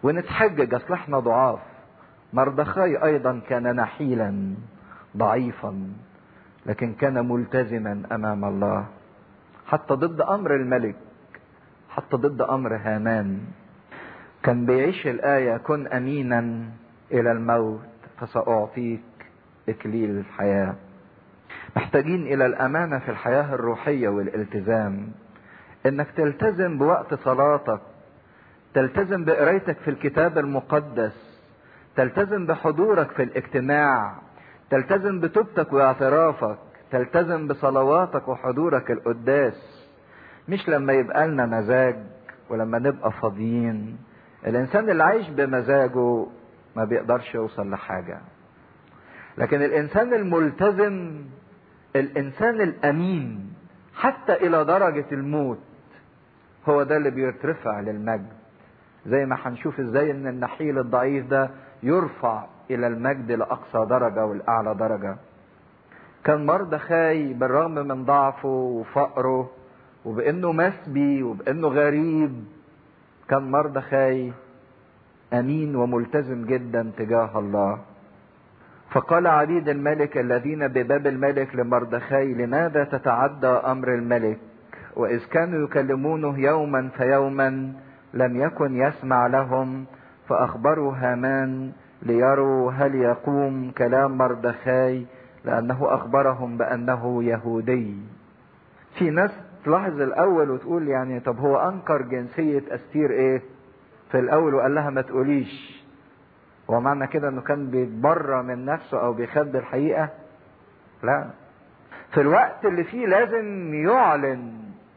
ونتحجج اصل احنا ضعاف مردخاي ايضا كان نحيلا ضعيفا لكن كان ملتزما امام الله حتى ضد امر الملك حتى ضد امر هامان كان بيعيش الايه كن امينا الى الموت فساعطيك اكليل الحياه محتاجين الى الامانه في الحياه الروحيه والالتزام انك تلتزم بوقت صلاتك تلتزم بقرايتك في الكتاب المقدس تلتزم بحضورك في الاجتماع تلتزم بتوبتك واعترافك تلتزم بصلواتك وحضورك القداس مش لما يبقى لنا مزاج ولما نبقى فاضيين الانسان اللي عايش بمزاجه ما بيقدرش يوصل لحاجه لكن الانسان الملتزم الانسان الامين حتى الى درجه الموت هو ده اللي بيترفع للمجد زي ما هنشوف ازاي ان النحيل الضعيف ده يرفع الى المجد لاقصى درجه والاعلى درجه كان مردخاي بالرغم من ضعفه وفقره وبانه مسبي وبانه غريب كان مردخاي امين وملتزم جدا تجاه الله فقال عبيد الملك الذين بباب الملك لمردخاي لماذا تتعدى امر الملك واذ كانوا يكلمونه يوما فيوما لم يكن يسمع لهم فاخبروا هامان ليروا هل يقوم كلام مردخاي لانه اخبرهم بانه يهودي في ناس تلاحظ الاول وتقول يعني طب هو انكر جنسيه استير ايه في الاول وقال لها ما تقوليش ومعنى كده انه كان بيتبرى من نفسه او بيخبي الحقيقه لا في الوقت اللي فيه لازم يعلن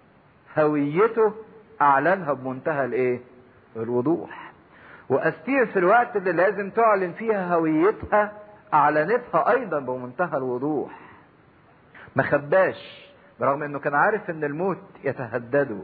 هويته اعلنها بمنتهى الايه الوضوح واستير في الوقت اللي لازم تعلن فيها هويتها اعلنتها ايضا بمنتهى الوضوح ما خباش برغم انه كان عارف ان الموت يتهدده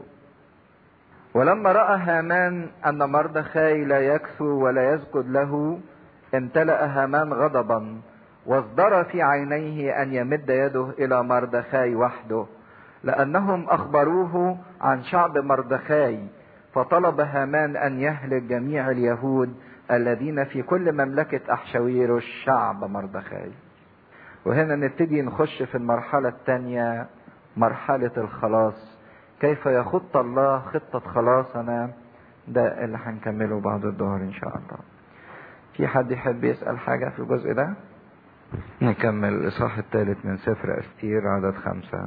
ولما راى هامان ان مردخاي لا يكسو ولا يسجد له امتلا هامان غضبا واصدر في عينيه ان يمد يده الى مردخاي وحده لانهم اخبروه عن شعب مردخاي فطلب هامان ان يهلك جميع اليهود الذين في كل مملكه احشويروش شعب مردخاي وهنا نبتدي نخش في المرحله الثانيه مرحله الخلاص كيف يخط الله خطه خلاصنا ده اللي هنكمله بعد الظهر ان شاء الله في حد يحب يسال حاجه في الجزء ده نكمل الاصحاح الثالث من سفر استير عدد خمسه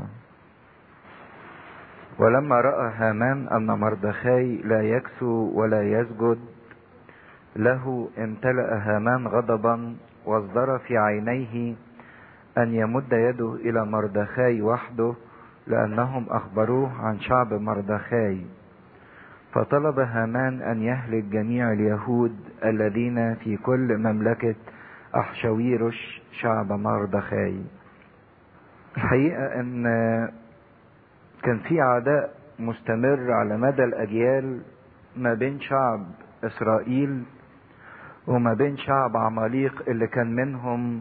ولما راى هامان ان مردخاي لا يكسو ولا يسجد له امتلا هامان غضبا واصدر في عينيه ان يمد يده الى مردخاي وحده لانهم اخبروه عن شعب مردخاي فطلب هامان ان يهلك جميع اليهود الذين في كل مملكه احشويرش شعب مردخاي الحقيقه ان كان في عداء مستمر على مدى الاجيال ما بين شعب اسرائيل وما بين شعب عماليق اللي كان منهم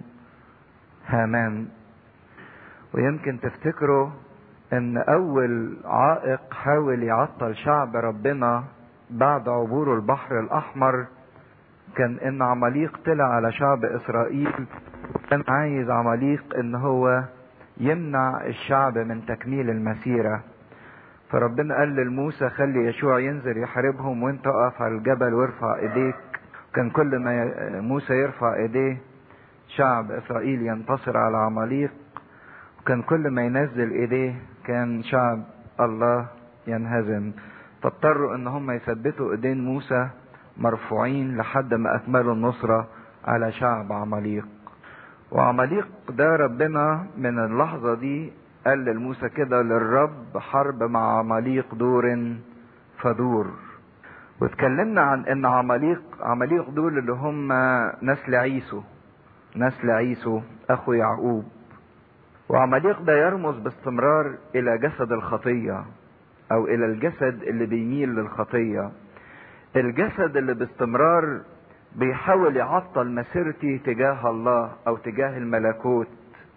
هامان ويمكن تفتكروا ان اول عائق حاول يعطل شعب ربنا بعد عبوره البحر الاحمر كان ان عماليق طلع على شعب اسرائيل كان عايز عماليق ان هو يمنع الشعب من تكميل المسيرة فربنا قال لموسى خلي يشوع ينزل يحاربهم وانت اقف على الجبل وارفع ايديك كان كل ما موسى يرفع ايديه شعب اسرائيل ينتصر على عماليق وكان كل ما ينزل ايديه كان شعب الله ينهزم فاضطروا ان هم يثبتوا ايدين موسى مرفوعين لحد ما اكملوا النصرة على شعب عماليق وعماليق ده ربنا من اللحظة دي قال لموسى كده للرب حرب مع عماليق دور فدور واتكلمنا عن ان عماليق عماليق دول اللي هم نسل عيسو نسل عيسو اخو يعقوب وعماليق ده يرمز باستمرار الى جسد الخطية او الى الجسد اللي بيميل للخطية الجسد اللي باستمرار بيحاول يعطل مسيرتي تجاه الله او تجاه الملكوت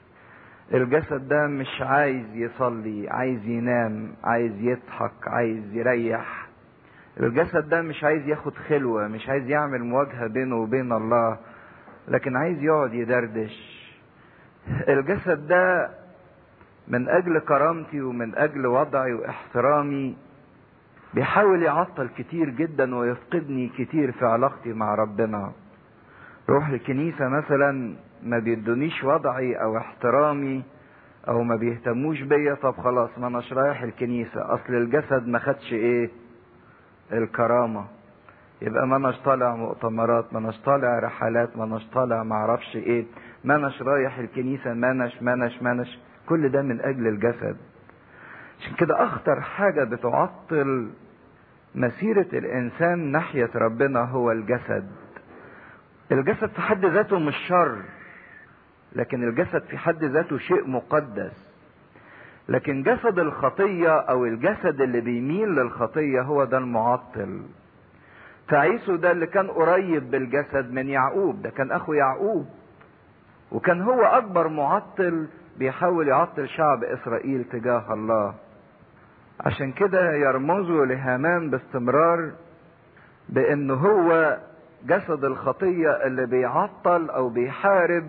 الجسد ده مش عايز يصلي عايز ينام عايز يضحك عايز يريح الجسد ده مش عايز ياخد خلوة مش عايز يعمل مواجهة بينه وبين الله لكن عايز يقعد يدردش الجسد ده من اجل كرامتي ومن اجل وضعي واحترامي بيحاول يعطل كتير جدا ويفقدني كتير في علاقتي مع ربنا روح الكنيسة مثلا ما بيدونيش وضعي او احترامي او ما بيهتموش بيا طب خلاص ما اناش رايح الكنيسة اصل الجسد ما خدش ايه الكرامة يبقى ما اناش طالع مؤتمرات ما اناش طالع رحلات ما اناش طالع معرفش ايه ما اناش رايح الكنيسة ما اناش ما اناش ما اناش كل ده من اجل الجسد عشان كده اخطر حاجة بتعطل مسيرة الانسان ناحية ربنا هو الجسد الجسد في حد ذاته مش شر لكن الجسد في حد ذاته شيء مقدس لكن جسد الخطية او الجسد اللي بيميل للخطية هو ده المعطل فعيسو ده اللي كان قريب بالجسد من يعقوب ده كان اخو يعقوب وكان هو اكبر معطل بيحاول يعطل شعب اسرائيل تجاه الله عشان كده يرمزوا لهامان باستمرار بان هو جسد الخطية اللي بيعطل او بيحارب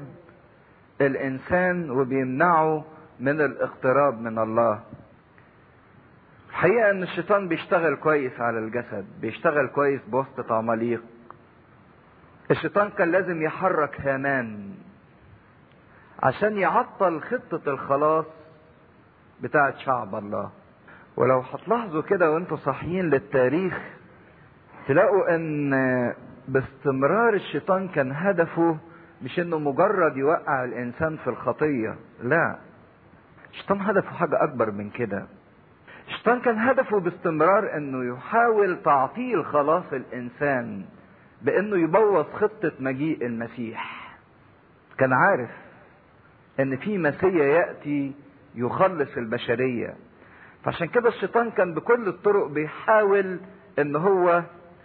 الانسان وبيمنعه من الاقتراب من الله الحقيقة ان الشيطان بيشتغل كويس على الجسد بيشتغل كويس بواسطة عماليق الشيطان كان لازم يحرك هامان عشان يعطل خطة الخلاص بتاعت شعب الله ولو هتلاحظوا كده وانتوا صاحيين للتاريخ تلاقوا ان باستمرار الشيطان كان هدفه مش انه مجرد يوقع الانسان في الخطية لا الشيطان هدفه حاجة اكبر من كده الشيطان كان هدفه باستمرار انه يحاول تعطيل خلاص الانسان بانه يبوظ خطة مجيء المسيح كان عارف ان في مسيا ياتي يخلص البشريه فعشان كده الشيطان كان بكل الطرق بيحاول ان هو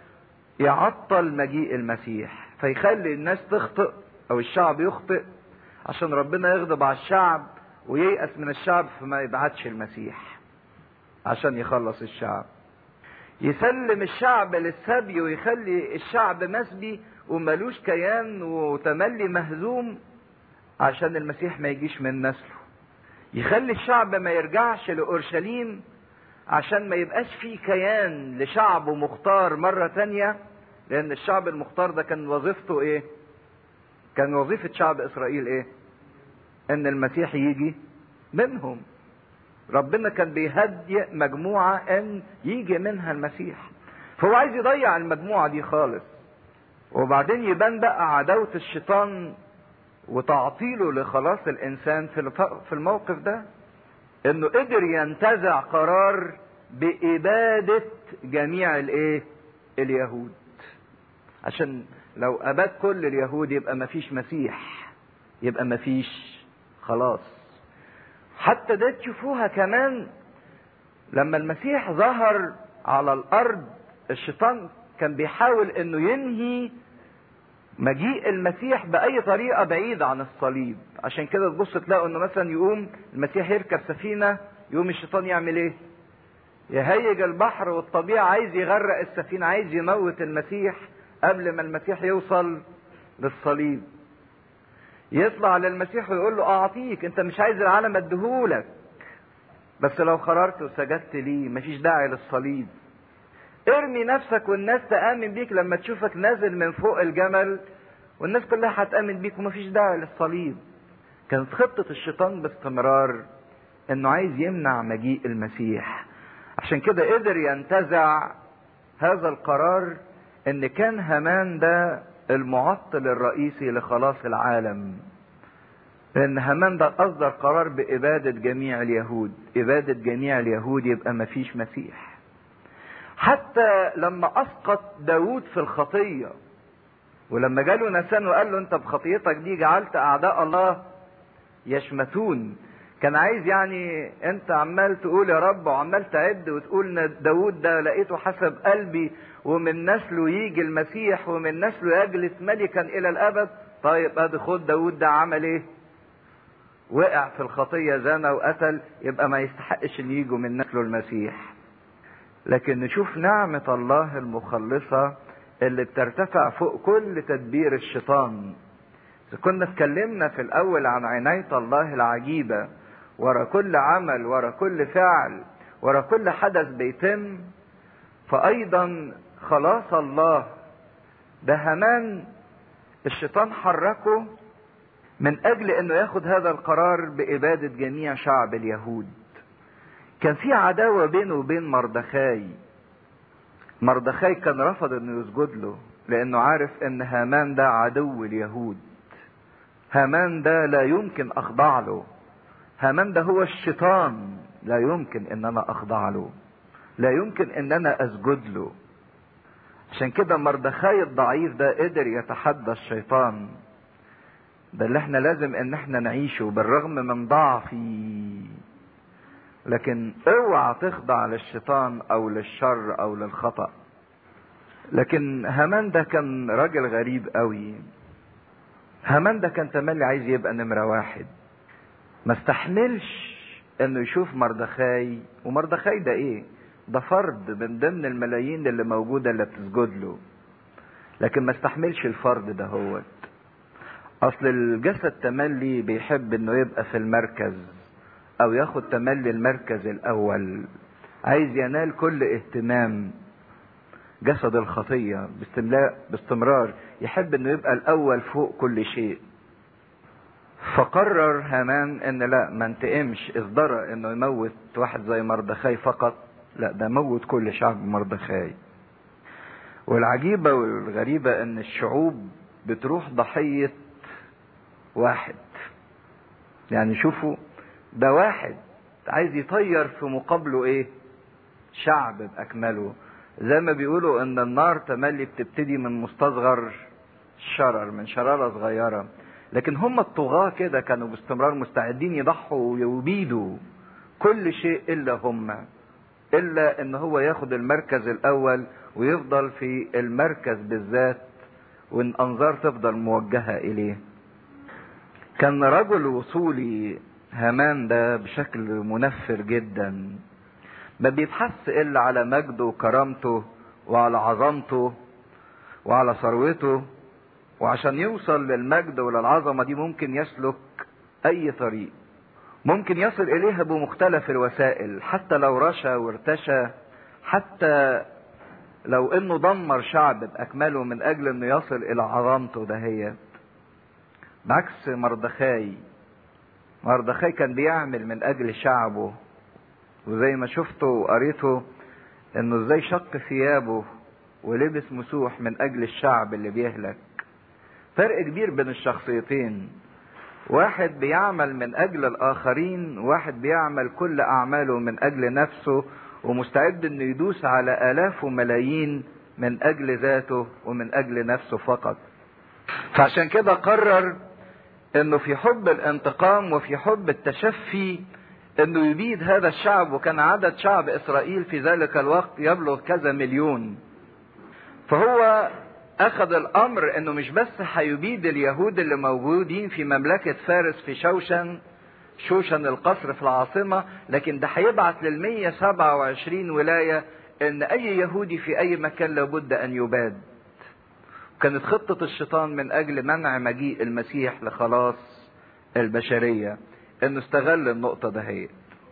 يعطل مجيء المسيح فيخلي الناس تخطئ او الشعب يخطئ عشان ربنا يغضب على الشعب وييأس من الشعب فما يبعتش المسيح عشان يخلص الشعب يسلم الشعب للسبي ويخلي الشعب مسبي وملوش كيان وتملي مهزوم عشان المسيح ما يجيش من نسله يخلي الشعب ما يرجعش لأورشليم عشان ما يبقاش فيه كيان لشعبه مختار مرة تانية لأن الشعب المختار ده كان وظيفته إيه؟ كان وظيفة شعب إسرائيل إيه؟ إن المسيح يجي منهم ربنا كان بيهدئ مجموعة إن يجي منها المسيح فهو عايز يضيع المجموعة دي خالص وبعدين يبان بقى عداوة الشيطان وتعطيله لخلاص الانسان في الموقف ده انه قدر ينتزع قرار بابادة جميع الايه اليهود عشان لو اباد كل اليهود يبقى مفيش مسيح يبقى مفيش خلاص حتى ده تشوفوها كمان لما المسيح ظهر على الارض الشيطان كان بيحاول انه ينهي مجيء المسيح باي طريقه بعيده عن الصليب عشان كده تبص تلاقوا انه مثلا يقوم المسيح يركب سفينه يقوم الشيطان يعمل ايه يهيج البحر والطبيعه عايز يغرق السفينه عايز يموت المسيح قبل ما المسيح يوصل للصليب يطلع للمسيح ويقول له اعطيك انت مش عايز العالم اديهولك بس لو خررت وسجدت ليه مفيش داعي للصليب ارمي نفسك والناس تآمن بيك لما تشوفك نازل من فوق الجمل والناس كلها هتآمن بيك ومفيش داعي للصليب كانت خطة الشيطان باستمرار انه عايز يمنع مجيء المسيح عشان كده قدر ينتزع هذا القرار ان كان هامان ده المعطل الرئيسي لخلاص العالم لان هامان ده اصدر قرار بابادة جميع اليهود ابادة جميع اليهود يبقى مفيش مسيح حتى لما اسقط داود في الخطية ولما جاله نسان وقال له انت بخطيتك دي جعلت اعداء الله يشمتون كان عايز يعني انت عمال تقول يا رب وعمال تعد وتقول ان داود ده لقيته حسب قلبي ومن نسله يجي المسيح ومن نسله يجلس ملكا الى الابد طيب ادي خد داود ده عمل ايه وقع في الخطية زنا وقتل يبقى ما يستحقش ان يجوا من نسله المسيح لكن نشوف نعمة الله المخلصة اللي بترتفع فوق كل تدبير الشيطان كنا اتكلمنا في الاول عن عناية الله العجيبة ورا كل عمل ورا كل فعل ورا كل حدث بيتم فايضا خلاص الله ده همان الشيطان حركه من اجل انه ياخد هذا القرار بابادة جميع شعب اليهود كان في عداوة بينه وبين مردخاي مردخاي كان رفض انه يسجد له لانه عارف ان هامان ده عدو اليهود هامان ده لا يمكن اخضع له هامان ده هو الشيطان لا يمكن ان انا اخضع له لا يمكن ان انا اسجد له عشان كده مردخاي الضعيف ده قدر يتحدى الشيطان ده اللي احنا لازم ان احنا نعيشه بالرغم من ضعفي لكن اوعى تخضع للشيطان او للشر او للخطأ لكن هامان ده كان راجل غريب قوي هامان ده كان تملي عايز يبقى نمرة واحد ما استحملش انه يشوف مردخاي ومردخاي ده ايه ده فرد من ضمن الملايين اللي موجودة اللي بتسجد له لكن ما استحملش الفرد ده هو اصل الجسد تملي بيحب انه يبقى في المركز او ياخد تملي المركز الاول عايز ينال كل اهتمام جسد الخطية باستملاء باستمرار يحب انه يبقى الاول فوق كل شيء فقرر هامان ان لا ما انتقمش اصدر انه يموت واحد زي مردخاي فقط لا ده موت كل شعب مردخاي والعجيبة والغريبة ان الشعوب بتروح ضحية واحد يعني شوفوا ده واحد عايز يطير في مقابله ايه شعب باكمله زي ما بيقولوا ان النار تملي بتبتدي من مستصغر شرر من شرارة صغيرة لكن هم الطغاة كده كانوا باستمرار مستعدين يضحوا ويبيدوا كل شيء الا هم الا ان هو ياخد المركز الاول ويفضل في المركز بالذات وان انظار تفضل موجهة اليه كان رجل وصولي هامان ده بشكل منفر جدا ما بيبحث الا على مجده وكرامته وعلى عظمته وعلى ثروته وعشان يوصل للمجد وللعظمه دي ممكن يسلك اي طريق ممكن يصل اليها بمختلف الوسائل حتى لو رشا وارتشى حتى لو انه دمر شعب باكمله من اجل انه يصل الى عظمته دهيت بعكس مردخاي مردخاي كان بيعمل من اجل شعبه وزي ما شفته وقريته انه ازاي شق ثيابه ولبس مسوح من اجل الشعب اللي بيهلك فرق كبير بين الشخصيتين واحد بيعمل من اجل الاخرين واحد بيعمل كل اعماله من اجل نفسه ومستعد انه يدوس على الاف وملايين من اجل ذاته ومن اجل نفسه فقط فعشان كده قرر انه في حب الانتقام وفي حب التشفي انه يبيد هذا الشعب وكان عدد شعب اسرائيل في ذلك الوقت يبلغ كذا مليون فهو اخذ الامر انه مش بس هيبيد اليهود اللي موجودين في مملكة فارس في شوشن شوشن القصر في العاصمة لكن ده هيبعت لل 127 ولاية ان اي يهودي في اي مكان لابد ان يباد كانت خطة الشيطان من اجل منع مجيء المسيح لخلاص البشرية انه استغل النقطة دهيت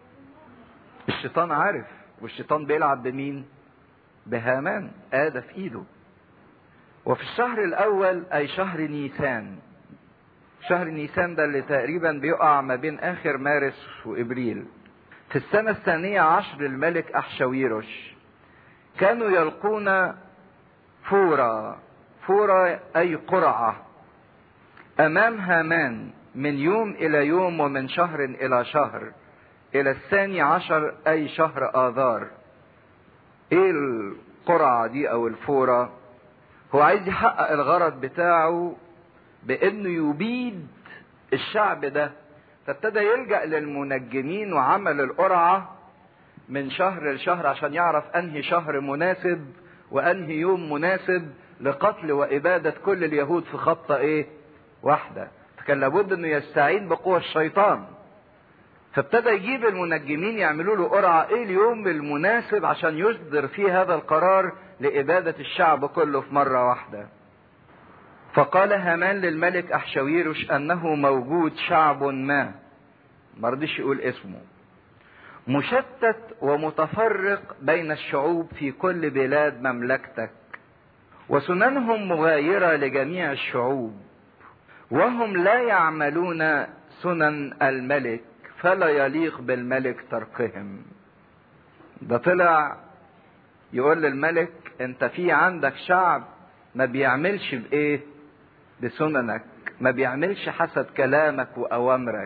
الشيطان عارف والشيطان بيلعب بمين بهامان آدى في ايده وفي الشهر الاول اي شهر نيسان شهر نيسان ده اللي تقريبا بيقع ما بين اخر مارس وابريل في السنة الثانية عشر للملك احشاويروش كانوا يلقون فورا فورا اي قرعة امام هامان من يوم الى يوم ومن شهر الى شهر الى الثاني عشر اي شهر اذار ايه القرعة دي او الفورة هو عايز يحقق الغرض بتاعه بانه يبيد الشعب ده فابتدى يلجأ للمنجمين وعمل القرعة من شهر لشهر عشان يعرف انهي شهر مناسب وانهي يوم مناسب لقتل وابادة كل اليهود في خطة ايه واحدة فكان لابد انه يستعين بقوى الشيطان فابتدى يجيب المنجمين يعملوا له قرعة ايه اليوم المناسب عشان يصدر فيه هذا القرار لإبادة الشعب كله في مرة واحدة فقال هامان للملك أحشويرش أنه موجود شعب ما مرضيش يقول اسمه مشتت ومتفرق بين الشعوب في كل بلاد مملكتك وسننهم مغايرة لجميع الشعوب وهم لا يعملون سنن الملك فلا يليق بالملك تركهم ده طلع يقول للملك انت في عندك شعب ما بيعملش بايه بسننك ما بيعملش حسب كلامك واوامرك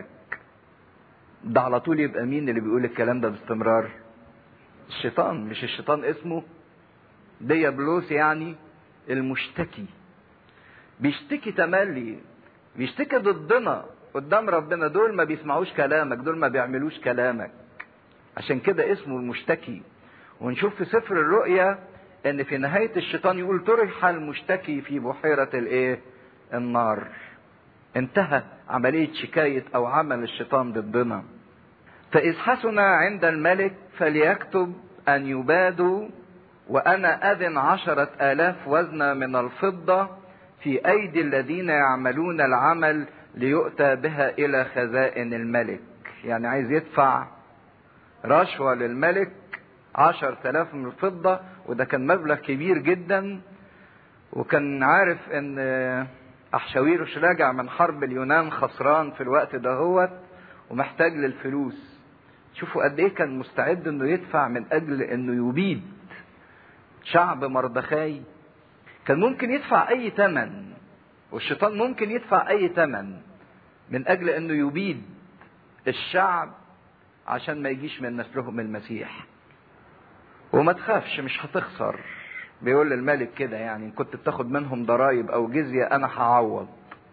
ده على طول يبقى مين اللي بيقول الكلام ده باستمرار الشيطان مش الشيطان اسمه ديابلوس يعني المشتكي بيشتكي تملي بيشتكي ضدنا قدام ربنا دول ما بيسمعوش كلامك دول ما بيعملوش كلامك عشان كده اسمه المشتكي ونشوف في سفر الرؤيا ان في نهاية الشيطان يقول طرح المشتكي في بحيرة الايه النار انتهى عملية شكاية او عمل الشيطان ضدنا فإذ حسن عند الملك فليكتب أن يبادوا وأنا أذن عشرة آلاف وزنة من الفضة في أيدي الذين يعملون العمل ليؤتى بها إلى خزائن الملك يعني عايز يدفع رشوة للملك عشر آلاف من الفضة وده كان مبلغ كبير جدا وكان عارف ان أحشاويرش راجع من حرب اليونان خسران في الوقت دهوت ومحتاج للفلوس شوفوا قد ايه كان مستعد انه يدفع من اجل انه يبيد شعب مردخاي كان ممكن يدفع اي ثمن والشيطان ممكن يدفع اي ثمن من اجل انه يبيد الشعب عشان ما يجيش من نسلهم المسيح وما تخافش مش هتخسر بيقول للملك كده يعني ان كنت بتاخد منهم ضرائب او جزية انا هعوض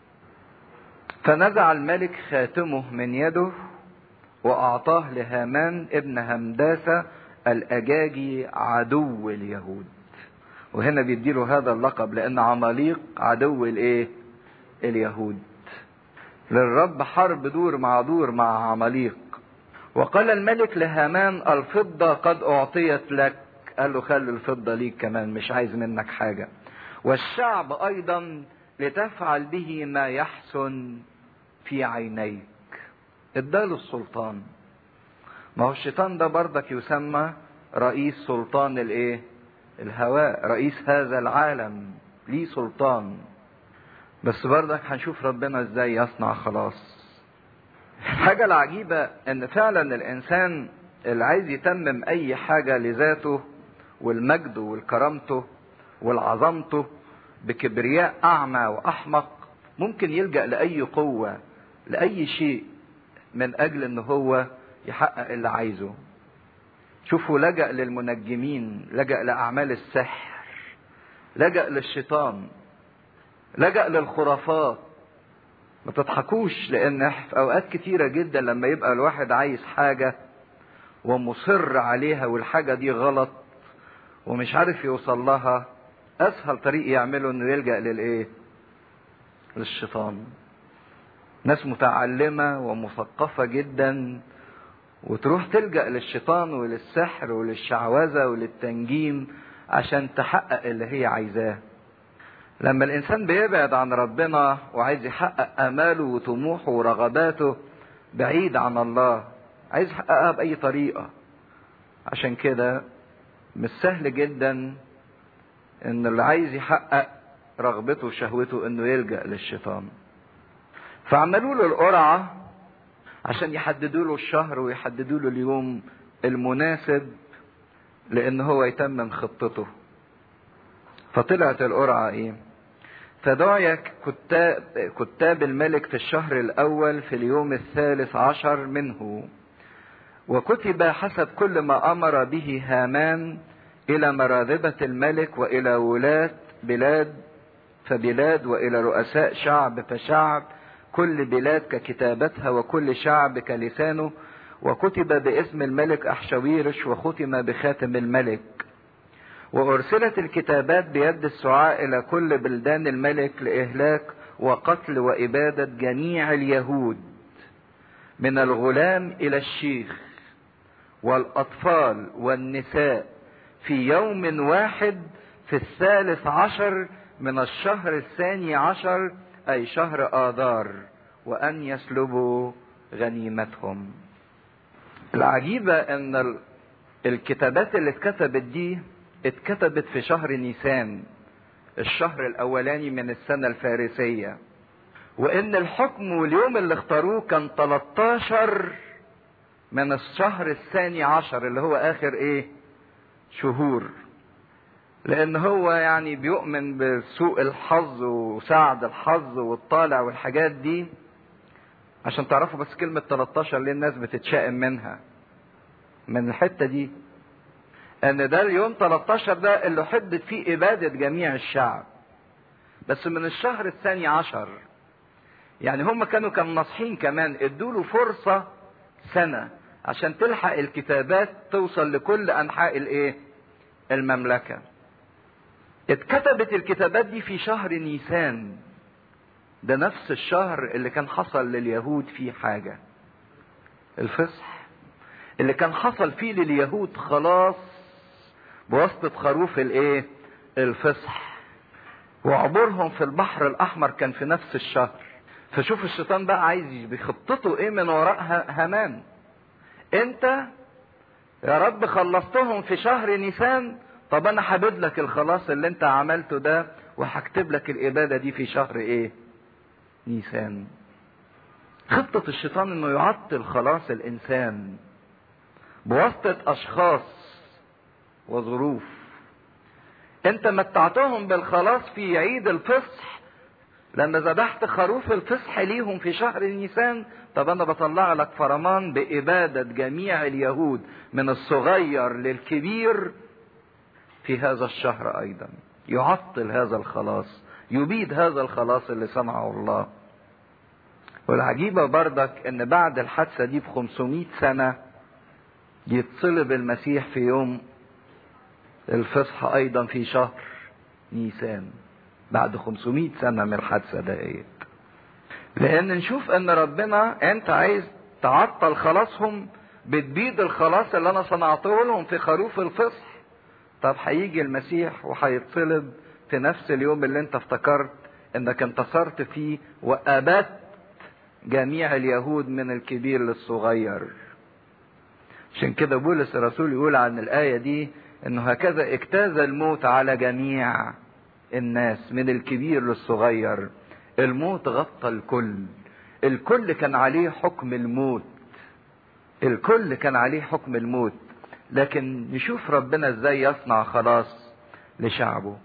فنزع الملك خاتمه من يده واعطاه لهامان ابن همداسة الاجاجي عدو اليهود وهنا بيديله هذا اللقب لان عماليق عدو الايه اليهود للرب حرب دور مع دور مع عماليق وقال الملك لهامان الفضة قد أعطيت لك قال له خلي الفضة ليك كمان مش عايز منك حاجة والشعب أيضا لتفعل به ما يحسن في عينيك اداله السلطان ما هو الشيطان ده برضك يسمى رئيس سلطان الايه الهواء رئيس هذا العالم ليه سلطان بس برضك هنشوف ربنا ازاي يصنع خلاص الحاجة العجيبة ان فعلا الانسان اللي عايز يتمم اي حاجة لذاته والمجد والكرامته والعظمته بكبرياء اعمى واحمق ممكن يلجأ لاي قوة لاي شيء من اجل ان هو يحقق اللي عايزه شوفوا لجأ للمنجمين لجأ لاعمال السحر لجأ للشيطان لجأ للخرافات ما تضحكوش لان في اوقات كتيرة جدا لما يبقى الواحد عايز حاجة ومصر عليها والحاجة دي غلط ومش عارف يوصل لها اسهل طريق يعمله انه يلجأ للايه للشيطان ناس متعلمة ومثقفة جدا وتروح تلجأ للشيطان وللسحر وللشعوذة وللتنجيم عشان تحقق اللي هي عايزاه لما الانسان بيبعد عن ربنا وعايز يحقق اماله وطموحه ورغباته بعيد عن الله عايز يحققها باي طريقه عشان كده مش سهل جدا ان اللي عايز يحقق رغبته وشهوته انه يلجا للشيطان فعملوا له القرعه عشان يحددوا له الشهر ويحددوا له اليوم المناسب لان هو يتمم خطته فطلعت القرعة ايه فدعي كتاب, كتاب الملك في الشهر الاول في اليوم الثالث عشر منه وكتب حسب كل ما امر به هامان الى مراذبة الملك والى ولاة بلاد فبلاد والى رؤساء شعب فشعب كل بلاد ككتابتها وكل شعب كلسانه وكتب باسم الملك احشويرش وختم بخاتم الملك وأرسلت الكتابات بيد السعاء إلى كل بلدان الملك لإهلاك وقتل وإبادة جميع اليهود من الغلام الى الشيخ والاطفال والنساء في يوم واحد في الثالث عشر من الشهر الثاني عشر اي شهر اذار وان يسلبوا غنيمتهم العجيبة ان الكتابات اللي اتكتبت دي اتكتبت في شهر نيسان الشهر الاولاني من السنة الفارسية وان الحكم واليوم اللي اختاروه كان 13 من الشهر الثاني عشر اللي هو اخر ايه شهور لان هو يعني بيؤمن بسوء الحظ وسعد الحظ والطالع والحاجات دي عشان تعرفوا بس كلمة 13 ليه الناس بتتشائم منها من الحتة دي ان ده اليوم 13 ده اللي حدد فيه ابادة جميع الشعب بس من الشهر الثاني عشر يعني هم كانوا كان ناصحين كمان ادوا فرصة سنة عشان تلحق الكتابات توصل لكل انحاء الايه المملكة اتكتبت الكتابات دي في شهر نيسان ده نفس الشهر اللي كان حصل لليهود فيه حاجة الفصح اللي كان حصل فيه لليهود خلاص بواسطة خروف الايه الفصح وعبورهم في البحر الاحمر كان في نفس الشهر فشوف الشيطان بقى عايز بيخططوا ايه من وراء همان انت يا رب خلصتهم في شهر نيسان طب انا حابب لك الخلاص اللي انت عملته ده وهكتب لك الابادة دي في شهر ايه نيسان خطة الشيطان انه يعطل خلاص الانسان بواسطة اشخاص وظروف انت متعتهم بالخلاص في عيد الفصح لما ذبحت خروف الفصح ليهم في شهر نيسان طب انا بطلع لك فرمان بابادة جميع اليهود من الصغير للكبير في هذا الشهر ايضا يعطل هذا الخلاص يبيد هذا الخلاص اللي صنعه الله والعجيبة بردك ان بعد الحادثة دي ب 500 سنة يتصلب المسيح في يوم الفصح ايضا في شهر نيسان بعد 500 سنة من الحادثة دقيت لان نشوف ان ربنا انت عايز تعطل خلاصهم بتبيد الخلاص اللي انا صنعته لهم في خروف الفصح طب هيجي المسيح وهيتصلب في نفس اليوم اللي انت افتكرت انك انتصرت فيه وابدت جميع اليهود من الكبير للصغير عشان كده بولس الرسول يقول عن الآية دي انه هكذا اجتاز الموت على جميع الناس من الكبير للصغير الموت غطى الكل الكل كان عليه حكم الموت الكل كان عليه حكم الموت لكن نشوف ربنا ازاي يصنع خلاص لشعبه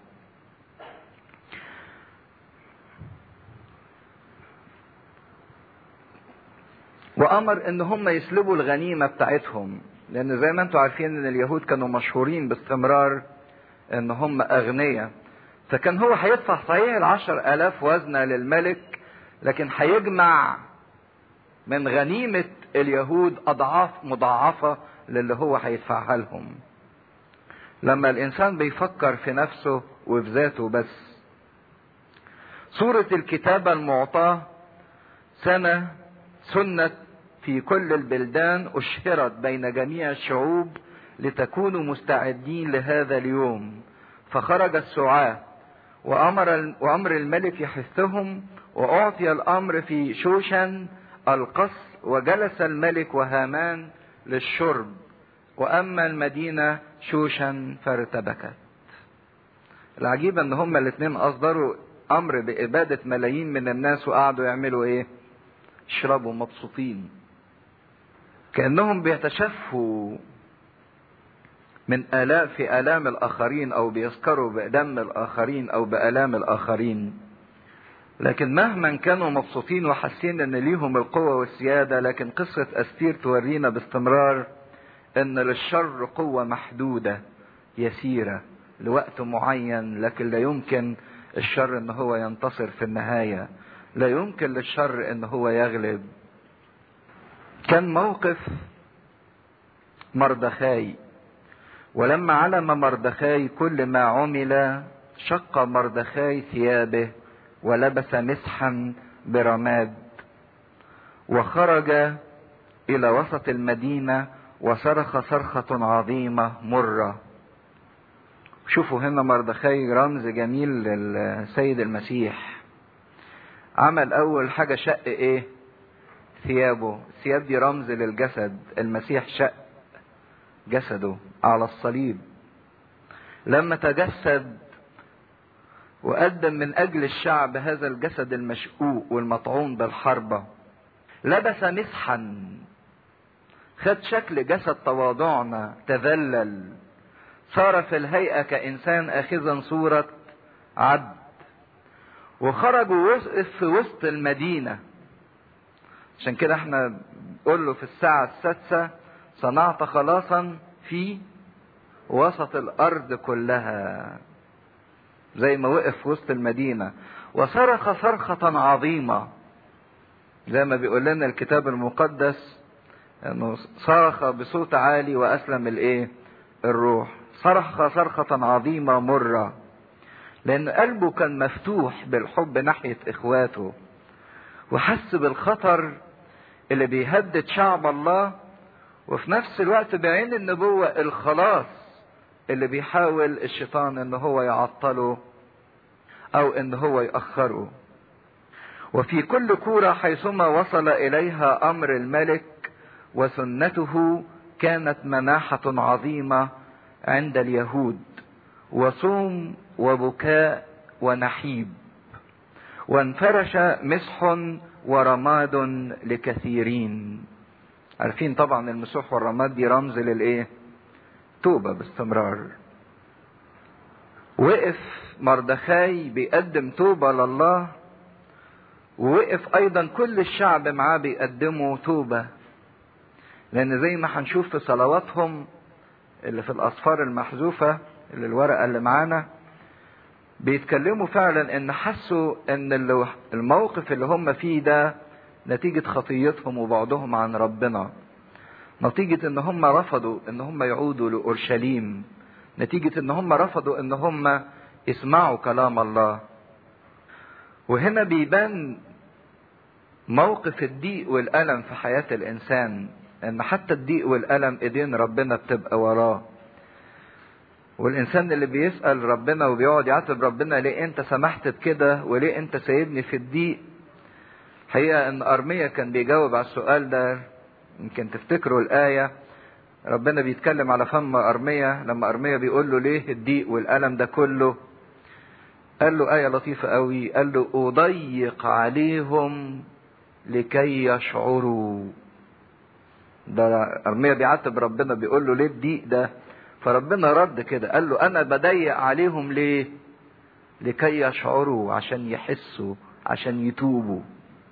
وامر ان هم يسلبوا الغنيمه بتاعتهم لان زي ما انتم عارفين ان اليهود كانوا مشهورين باستمرار ان هم اغنياء فكان هو هيدفع صحيح العشر الاف وزنة للملك لكن هيجمع من غنيمة اليهود اضعاف مضاعفة للي هو هيدفعها لهم لما الانسان بيفكر في نفسه وفي ذاته بس صورة الكتابة المعطاة سنة سنة في كل البلدان أشهرت بين جميع الشعوب لتكونوا مستعدين لهذا اليوم فخرج السعاة وأمر, وأمر الملك يحثهم وأعطي الأمر في شوشن القصر وجلس الملك وهامان للشرب وأما المدينة شوشن فارتبكت العجيب ان هما الاثنين اصدروا امر بابادة ملايين من الناس وقعدوا يعملوا ايه يشربوا مبسوطين كانهم بيتشفوا من آلاء في آلام الآخرين أو بيسكروا بدم الآخرين أو بآلام الآخرين لكن مهما كانوا مبسوطين وحاسين ان ليهم القوة والسيادة لكن قصة أستير تورينا باستمرار ان للشر قوة محدودة يسيرة لوقت معين لكن لا يمكن الشر ان هو ينتصر في النهاية لا يمكن للشر ان هو يغلب كان موقف مردخاي ولما علم مردخاي كل ما عمل شق مردخاي ثيابه ولبس مسحا برماد وخرج الى وسط المدينة وصرخ صرخة عظيمة مرة شوفوا هنا مردخي رمز جميل للسيد المسيح عمل اول حاجة شق ايه ثيابه الثياب دي رمز للجسد المسيح شق جسده على الصليب لما تجسد وقدم من اجل الشعب هذا الجسد المشقوق والمطعون بالحربة لبس مسحا خد شكل جسد تواضعنا تذلل صار في الهيئة كإنسان آخذا صورة عبد وخرج ووقف في وسط المدينة عشان كده احنا بنقول له في الساعة السادسة صنعت خلاصا في وسط الأرض كلها زي ما وقف في وسط المدينة وصرخ صرخة عظيمة زي ما بيقول لنا الكتاب المقدس انه صرخ بصوت عالي واسلم الايه الروح صرخ صرخة عظيمة مرة لان قلبه كان مفتوح بالحب ناحية اخواته وحس بالخطر اللي بيهدد شعب الله وفي نفس الوقت بعين النبوة الخلاص اللي بيحاول الشيطان ان هو يعطله او ان هو يأخره وفي كل كورة حيثما وصل اليها امر الملك وسنته كانت مناحة عظيمة عند اليهود وصوم وبكاء ونحيب وانفرش مسح ورماد لكثيرين عارفين طبعا المسوح والرماد دي رمز للايه توبة باستمرار وقف مردخاي بيقدم توبة لله ووقف ايضا كل الشعب معاه بيقدموا توبة لان زي ما هنشوف في صلواتهم اللي في الاصفار المحذوفة اللي الورقة اللي معانا بيتكلموا فعلا ان حسوا ان الموقف اللي هم فيه ده نتيجة خطيتهم وبعدهم عن ربنا نتيجة ان هم رفضوا ان هم يعودوا لأورشليم نتيجة ان هم رفضوا ان هم يسمعوا كلام الله وهنا بيبان موقف الضيق والألم في حياة الإنسان ان حتى الضيق والألم ايدين ربنا بتبقى وراه والإنسان اللي بيسأل ربنا وبيقعد يعاتب ربنا ليه أنت سمحت بكده وليه أنت سايبني في الضيق حقيقة ان ارميا كان بيجاوب على السؤال ده يمكن تفتكروا الآية ربنا بيتكلم على فم ارميا لما ارميا بيقول له ليه الضيق والألم ده كله قال له آية لطيفة قوي قال له أضيق عليهم لكي يشعروا ده ارميا بيعاتب ربنا بيقول له ليه الضيق ده فربنا رد كده قال له انا بضيق عليهم ليه لكي يشعروا عشان يحسوا عشان يتوبوا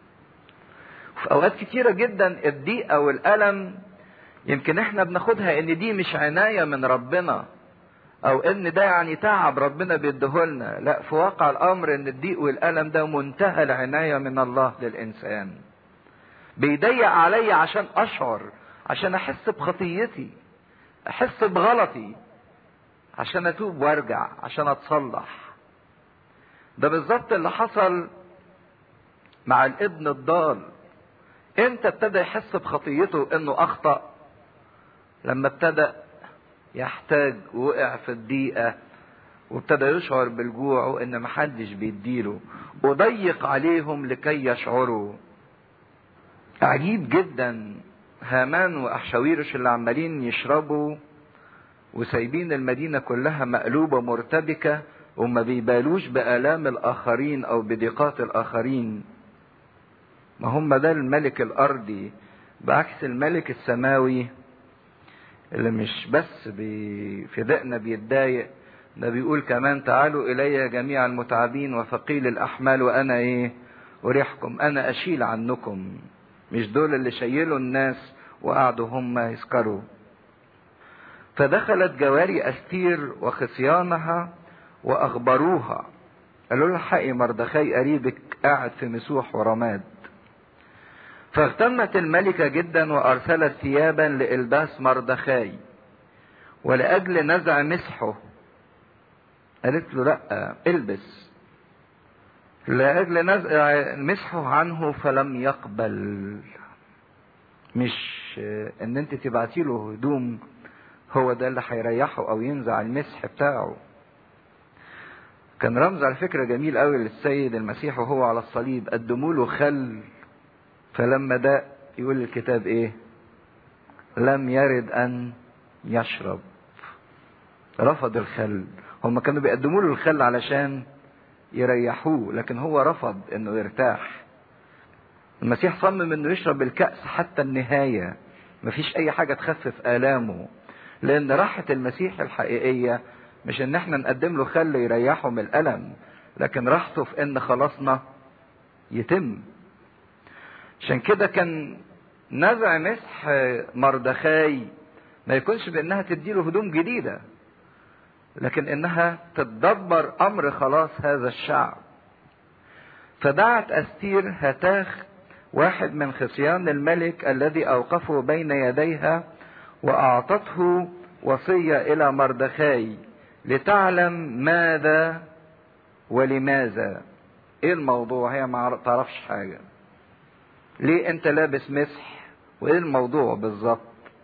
في اوقات كتيره جدا الضيق او الالم يمكن احنا بناخدها ان دي مش عنايه من ربنا او ان ده يعني تعب ربنا بيديهولنا لا في واقع الامر ان الضيق والالم ده منتهى العنايه من الله للانسان بيضيق عليا عشان اشعر عشان احس بخطيتي احس بغلطي عشان اتوب وارجع عشان اتصلح ده بالظبط اللي حصل مع الابن الضال امتى ابتدى يحس بخطيته انه اخطا لما ابتدى يحتاج وقع في الضيقه وابتدى يشعر بالجوع وان محدش بيديله اضيق عليهم لكي يشعروا عجيب جدا هامان واحشاويرش اللي عمالين يشربوا وسايبين المدينة كلها مقلوبة مرتبكة وما بيبالوش بآلام الآخرين أو بضيقات الآخرين ما هم ده الملك الأرضي بعكس الملك السماوي اللي مش بس بي في دقنا بيتضايق ده بيقول كمان تعالوا إلي جميع المتعبين وثقيل الأحمال وأنا إيه أريحكم أنا أشيل عنكم مش دول اللي شيلوا الناس وقعدوا هم يسكروا فدخلت جواري أستير وخصيانها وأخبروها قالوا لها حقي مردخي قريبك قاعد في مسوح ورماد فاغتمت الملكة جدا وأرسلت ثيابا لإلباس مردخاي ولأجل نزع مسحه قالت له لا البس لأجل نزع مسحه عنه فلم يقبل مش ان انت تبعتي له هدوم هو ده اللي هيريحه او ينزع المسح بتاعه كان رمز على فكرة جميل قوي للسيد المسيح وهو على الصليب قدموا له خل فلما ده يقول الكتاب ايه لم يرد ان يشرب رفض الخل هم كانوا بيقدموا له الخل علشان يريحوه لكن هو رفض انه يرتاح المسيح صمم انه يشرب الكأس حتى النهاية مفيش اي حاجة تخفف آلامه لان راحة المسيح الحقيقية مش ان احنا نقدم له خل يريحه من الألم لكن راحته في ان خلاصنا يتم عشان كده كان نزع مسح مردخاي ما يكونش بانها تديله هدوم جديده لكن انها تتدبر امر خلاص هذا الشعب فدعت استير هتاخ واحد من خصيان الملك الذي اوقفه بين يديها واعطته وصيه الى مردخاي لتعلم ماذا ولماذا ايه الموضوع هي ما تعرفش حاجه ليه انت لابس مسح وايه الموضوع بالظبط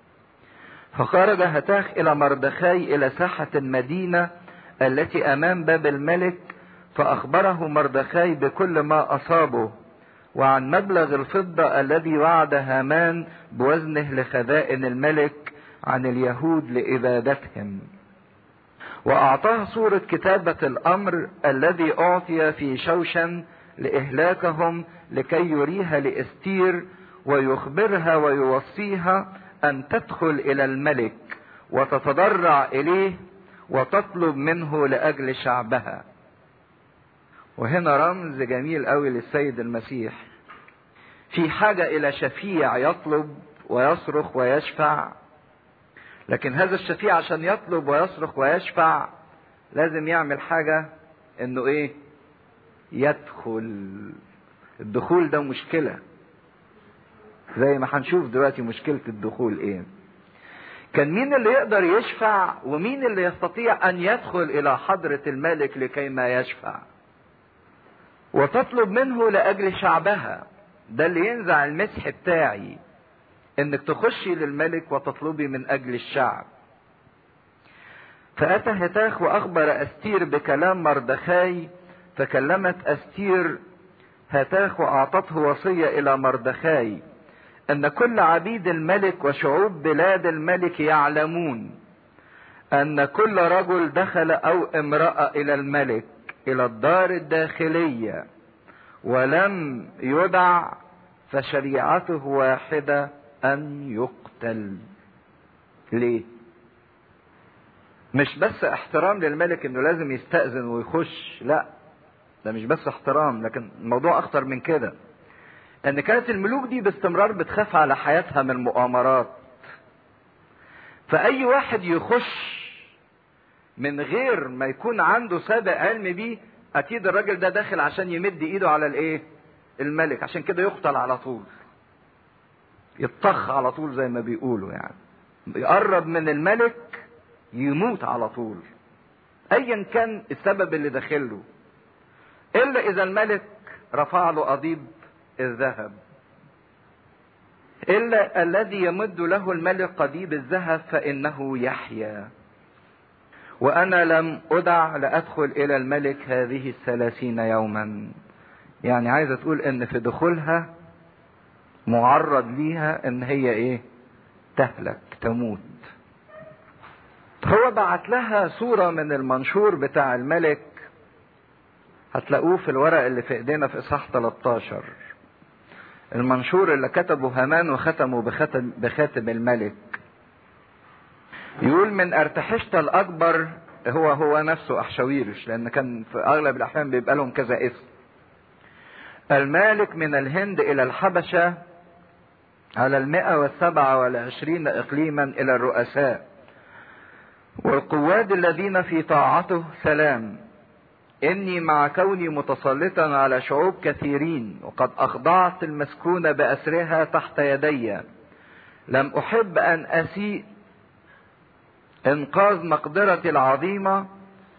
فخرج هتاخ الى مردخاي الى ساحة المدينة التي امام باب الملك فاخبره مردخاي بكل ما اصابه وعن مبلغ الفضة الذي وعد هامان بوزنه لخزائن الملك عن اليهود لإبادتهم وأعطاه صورة كتابة الأمر الذي أعطي في شوشن لإهلاكهم لكي يريها لإستير ويخبرها ويوصيها أن تدخل إلى الملك وتتضرع إليه وتطلب منه لأجل شعبها وهنا رمز جميل قوي للسيد المسيح في حاجة إلى شفيع يطلب ويصرخ ويشفع لكن هذا الشفيع عشان يطلب ويصرخ ويشفع لازم يعمل حاجة انه ايه يدخل الدخول ده مشكلة زي ما هنشوف دلوقتي مشكلة الدخول ايه كان مين اللي يقدر يشفع ومين اللي يستطيع ان يدخل الى حضرة الملك لكي ما يشفع وتطلب منه لاجل شعبها ده اللي ينزع المسح بتاعي انك تخشي للملك وتطلبي من اجل الشعب فاتى هتاخ واخبر استير بكلام مردخاي فكلمت استير هتاخ واعطته وصيه الى مردخاي ان كل عبيد الملك وشعوب بلاد الملك يعلمون ان كل رجل دخل او امراه الى الملك الى الدار الداخليه ولم يدع فشريعته واحده ان يقتل ليه مش بس احترام للملك انه لازم يستأذن ويخش لا ده مش بس احترام لكن الموضوع اخطر من كده ان كانت الملوك دي باستمرار بتخاف على حياتها من مؤامرات فاي واحد يخش من غير ما يكون عنده سابق علم بيه اكيد الراجل ده داخل عشان يمد ايده على الايه الملك عشان كده يقتل على طول يطخ على طول زي ما بيقولوا يعني يقرب من الملك يموت على طول ايا كان السبب اللي داخله الا اذا الملك رفع له قضيب الذهب الا الذي يمد له الملك قضيب الذهب فانه يحيا وانا لم ادع لادخل الى الملك هذه الثلاثين يوما يعني عايزه تقول ان في دخولها معرض ليها ان هي ايه تهلك تموت هو بعت لها صورة من المنشور بتاع الملك هتلاقوه في الورق اللي في ايدينا في اصحاح 13 المنشور اللي كتبه هامان وختمه بختم بخاتم الملك يقول من ارتحشت الاكبر هو هو نفسه احشاويرش لان كان في اغلب الاحيان بيبقى لهم كذا اسم المالك من الهند الى الحبشه على المئة والسبعة والعشرين إقليما إلى الرؤساء والقواد الذين في طاعته سلام إني مع كوني متسلطا على شعوب كثيرين وقد أخضعت المسكونة بأسرها تحت يدي لم أحب أن أسيء إنقاذ مقدرتي العظيمة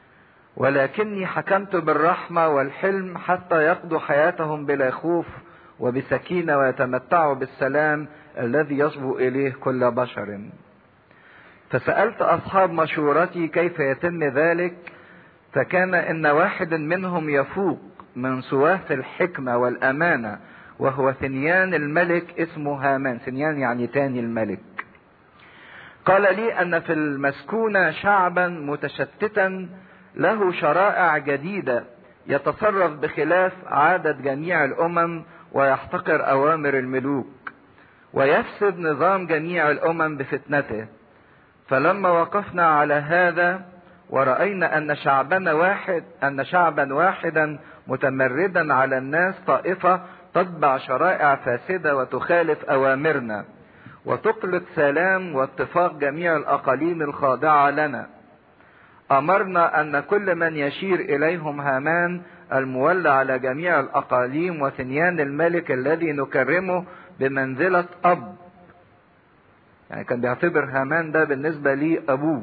ولكني حكمت بالرحمة والحلم حتى يقضوا حياتهم بلا خوف وبسكينة ويتمتعوا بالسلام الذي يصبو إليه كل بشر فسألت أصحاب مشورتي كيف يتم ذلك فكان إن واحد منهم يفوق من سواة الحكمة والأمانة وهو ثنيان الملك اسمه هامان ثنيان يعني تاني الملك قال لي أن في المسكونة شعبا متشتتا له شرائع جديدة يتصرف بخلاف عادة جميع الأمم ويحتقر أوامر الملوك ويفسد نظام جميع الأمم بفتنته فلما وقفنا على هذا ورأينا أن شعبنا واحد أن شعبا واحدا متمردا على الناس طائفة تتبع شرائع فاسدة وتخالف أوامرنا وتقلق سلام واتفاق جميع الأقاليم الخاضعة لنا أمرنا أن كل من يشير إليهم هامان المولى على جميع الأقاليم وثنيان الملك الذي نكرمه بمنزلة أب يعني كان بيعتبر هامان ده بالنسبة لي أبوه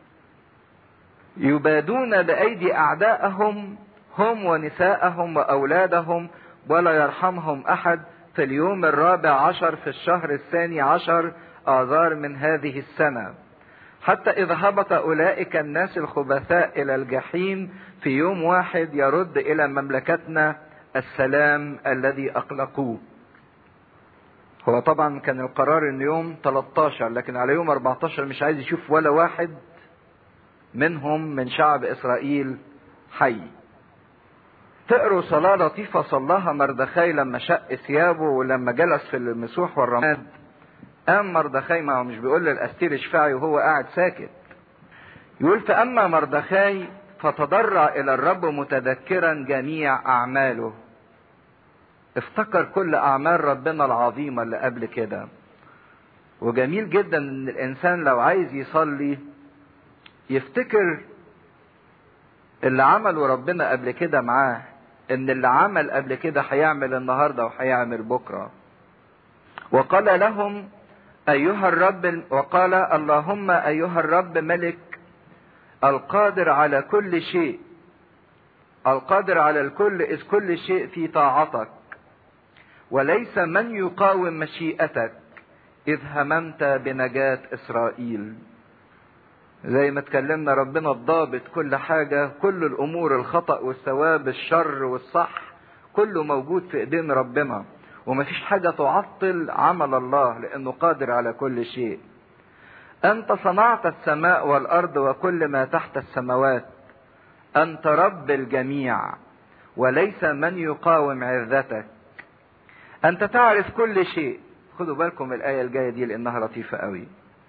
يبادون بأيدي أعدائهم هم ونساءهم وأولادهم ولا يرحمهم أحد في اليوم الرابع عشر في الشهر الثاني عشر آذار من هذه السنة حتى إذا هبط أولئك الناس الخبثاء إلى الجحيم في يوم واحد يرد إلى مملكتنا السلام الذي أقلقوه هو طبعا كان القرار ان يوم 13 لكن على يوم 14 مش عايز يشوف ولا واحد منهم من شعب اسرائيل حي تقروا صلاة لطيفة صلاها مردخاي لما شق ثيابه ولما جلس في المسوح والرماد قام مردخاي ما هو مش بيقول للأستير اشفعي وهو قاعد ساكت يقول فأما مردخاي فتضرع إلى الرب متذكرا جميع أعماله افتكر كل أعمال ربنا العظيمة اللي قبل كده وجميل جدا إن الإنسان لو عايز يصلي يفتكر اللي عمله ربنا قبل كده معاه ان اللي عمل قبل كده هيعمل النهارده وهيعمل بكره وقال لهم ايها الرب وقال اللهم ايها الرب ملك القادر على كل شيء القادر على الكل اذ كل شيء في طاعتك وليس من يقاوم مشيئتك اذ هممت بنجاه اسرائيل زي ما اتكلمنا ربنا الضابط كل حاجة كل الأمور الخطأ والثواب الشر والصح كله موجود في إيدين ربنا ومفيش حاجة تعطل عمل الله لأنه قادر على كل شيء أنت صنعت السماء والأرض وكل ما تحت السماوات أنت رب الجميع وليس من يقاوم عزتك أنت تعرف كل شيء خدوا بالكم الآية الجاية دي لأنها لطيفة قوي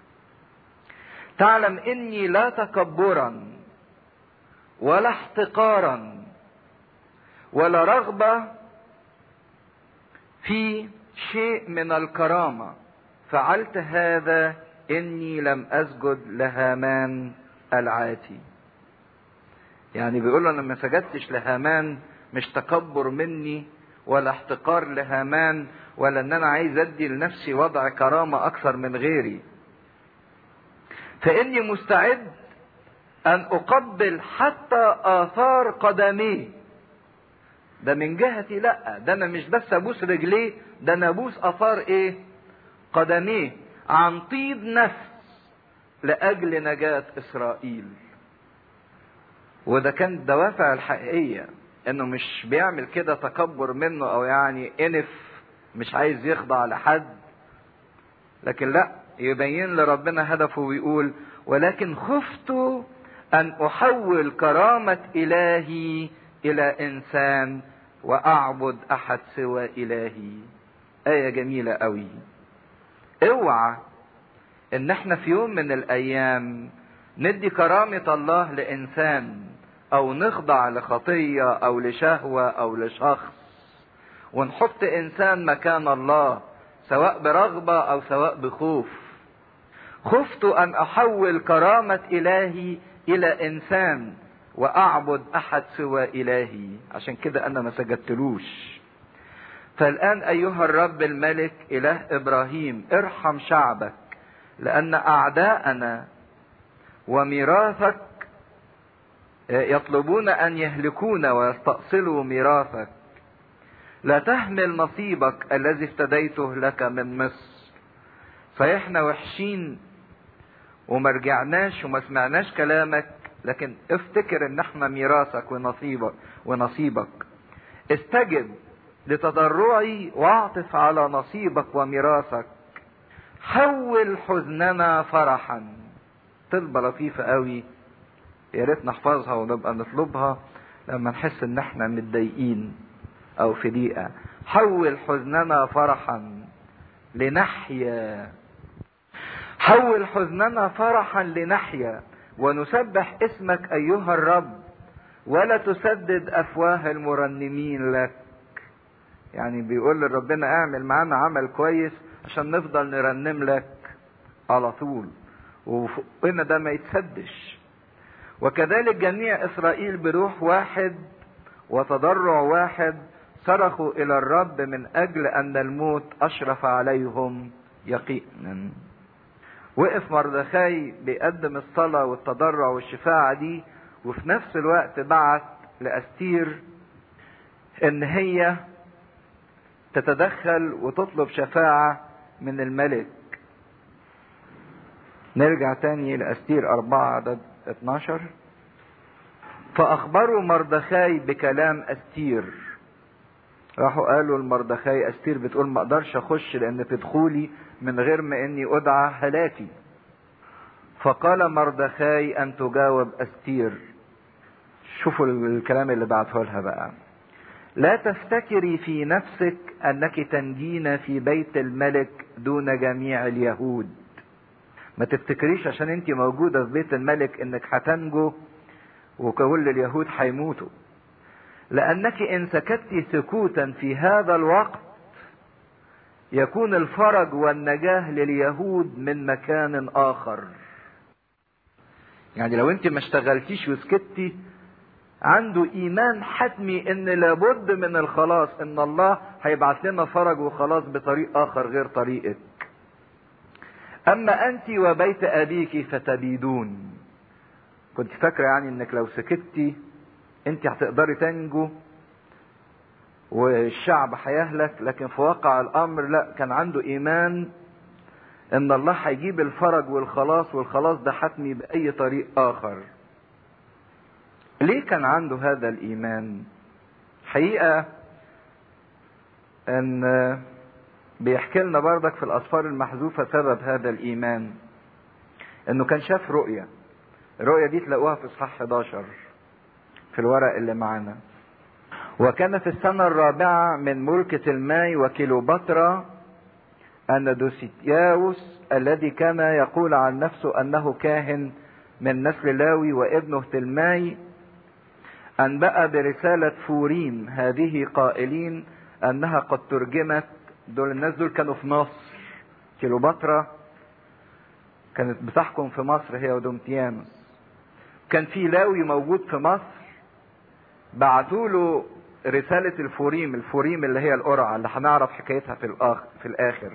تعلم اني لا تكبرا ولا احتقارا ولا رغبه في شيء من الكرامه فعلت هذا اني لم اسجد لهامان العاتي يعني بيقول انا ما سجدتش لهامان مش تكبر مني ولا احتقار لهامان ولا ان انا عايز ادي لنفسي وضع كرامه اكثر من غيري فاني مستعد ان اقبل حتى اثار قدميه ده من جهتي لا ده انا مش بس ابوس رجليه ده انا ابوس اثار ايه قدميه عن طيب نفس لاجل نجاة اسرائيل وده كان الدوافع الحقيقية انه مش بيعمل كده تكبر منه او يعني انف مش عايز يخضع لحد لكن لا يبين لربنا هدفه ويقول ولكن خفت ان احول كرامة الهي الى انسان واعبد احد سوى الهي ايه جميلة قوي اوعى ان احنا في يوم من الايام ندي كرامة الله لانسان او نخضع لخطية او لشهوة او لشخص ونحط انسان مكان الله سواء برغبة او سواء بخوف خفت ان احول كرامة الهي الى انسان واعبد احد سوى الهي عشان كده انا ما سجدتلوش فالان ايها الرب الملك اله ابراهيم ارحم شعبك لان اعداءنا وميراثك يطلبون ان يهلكونا ويستأصلوا ميراثك لا تهمل نصيبك الذي افتديته لك من مصر صحيح احنا وحشين وما رجعناش وما سمعناش كلامك لكن افتكر ان احنا ميراثك ونصيبك ونصيبك استجب لتضرعي واعطف على نصيبك وميراثك حول حزننا فرحا طلبة لطيفة قوي يا ريت نحفظها ونبقى نطلبها لما نحس ان احنا متضايقين او في ضيقة حول حزننا فرحا لنحيا حول حزننا فرحا لنحيا ونسبح اسمك ايها الرب ولا تسدد افواه المرنمين لك يعني بيقول لربنا اعمل معانا عمل كويس عشان نفضل نرنم لك على طول وفوقنا ده ما يتسدش وكذلك جميع اسرائيل بروح واحد وتضرع واحد صرخوا الى الرب من اجل ان الموت اشرف عليهم يقينا وقف مردخاي بيقدم الصلاة والتضرع والشفاعة دي وفي نفس الوقت بعت لأستير ان هي تتدخل وتطلب شفاعة من الملك نرجع تاني لأستير أربعة عدد 12 فأخبروا مردخاي بكلام أستير راحوا قالوا لمردخاي أستير بتقول ما أقدرش أخش لأن في دخولي من غير ما إني أدعى هلاكي فقال مردخاي أن تجاوب أستير شوفوا الكلام اللي بعته لها بقى لا تفتكري في نفسك أنك تنجين في بيت الملك دون جميع اليهود ما تفتكريش عشان انت موجودة في بيت الملك انك هتنجو وكل اليهود هيموتوا لأنك إن سكت سكوتا في هذا الوقت يكون الفرج والنجاة لليهود من مكان آخر يعني لو انت ما اشتغلتيش وسكتي عنده ايمان حتمي ان لابد من الخلاص ان الله هيبعث لنا فرج وخلاص بطريق اخر غير طريقك اما انت وبيت ابيك فتبيدون كنت فاكره يعني انك لو سكتي انت هتقدري تنجو والشعب هيهلك لكن في واقع الامر لا كان عنده ايمان ان الله هيجيب الفرج والخلاص والخلاص ده حتمي باي طريق اخر ليه كان عنده هذا الايمان حقيقه ان بيحكي لنا بردك في الاسفار المحذوفه سبب هذا الايمان انه كان شاف رؤيه الرؤيه دي تلاقوها في اصحاح 11 في الورق اللي معانا وكان في السنة الرابعة من ملكة الماي وكيلوباترا أن دوسيتياوس الذي كان يقول عن نفسه أنه كاهن من نسل لاوي وابنه تلماي أنبأ برسالة فوريم هذه قائلين أنها قد ترجمت دول الناس دول كانوا في مصر كيلوباترا كانت بتحكم في مصر هي ودومتيانوس كان في لاوي موجود في مصر بعتوا له رسالة الفوريم الفوريم اللي هي القرعة اللي هنعرف حكايتها في الآخر, في الآخر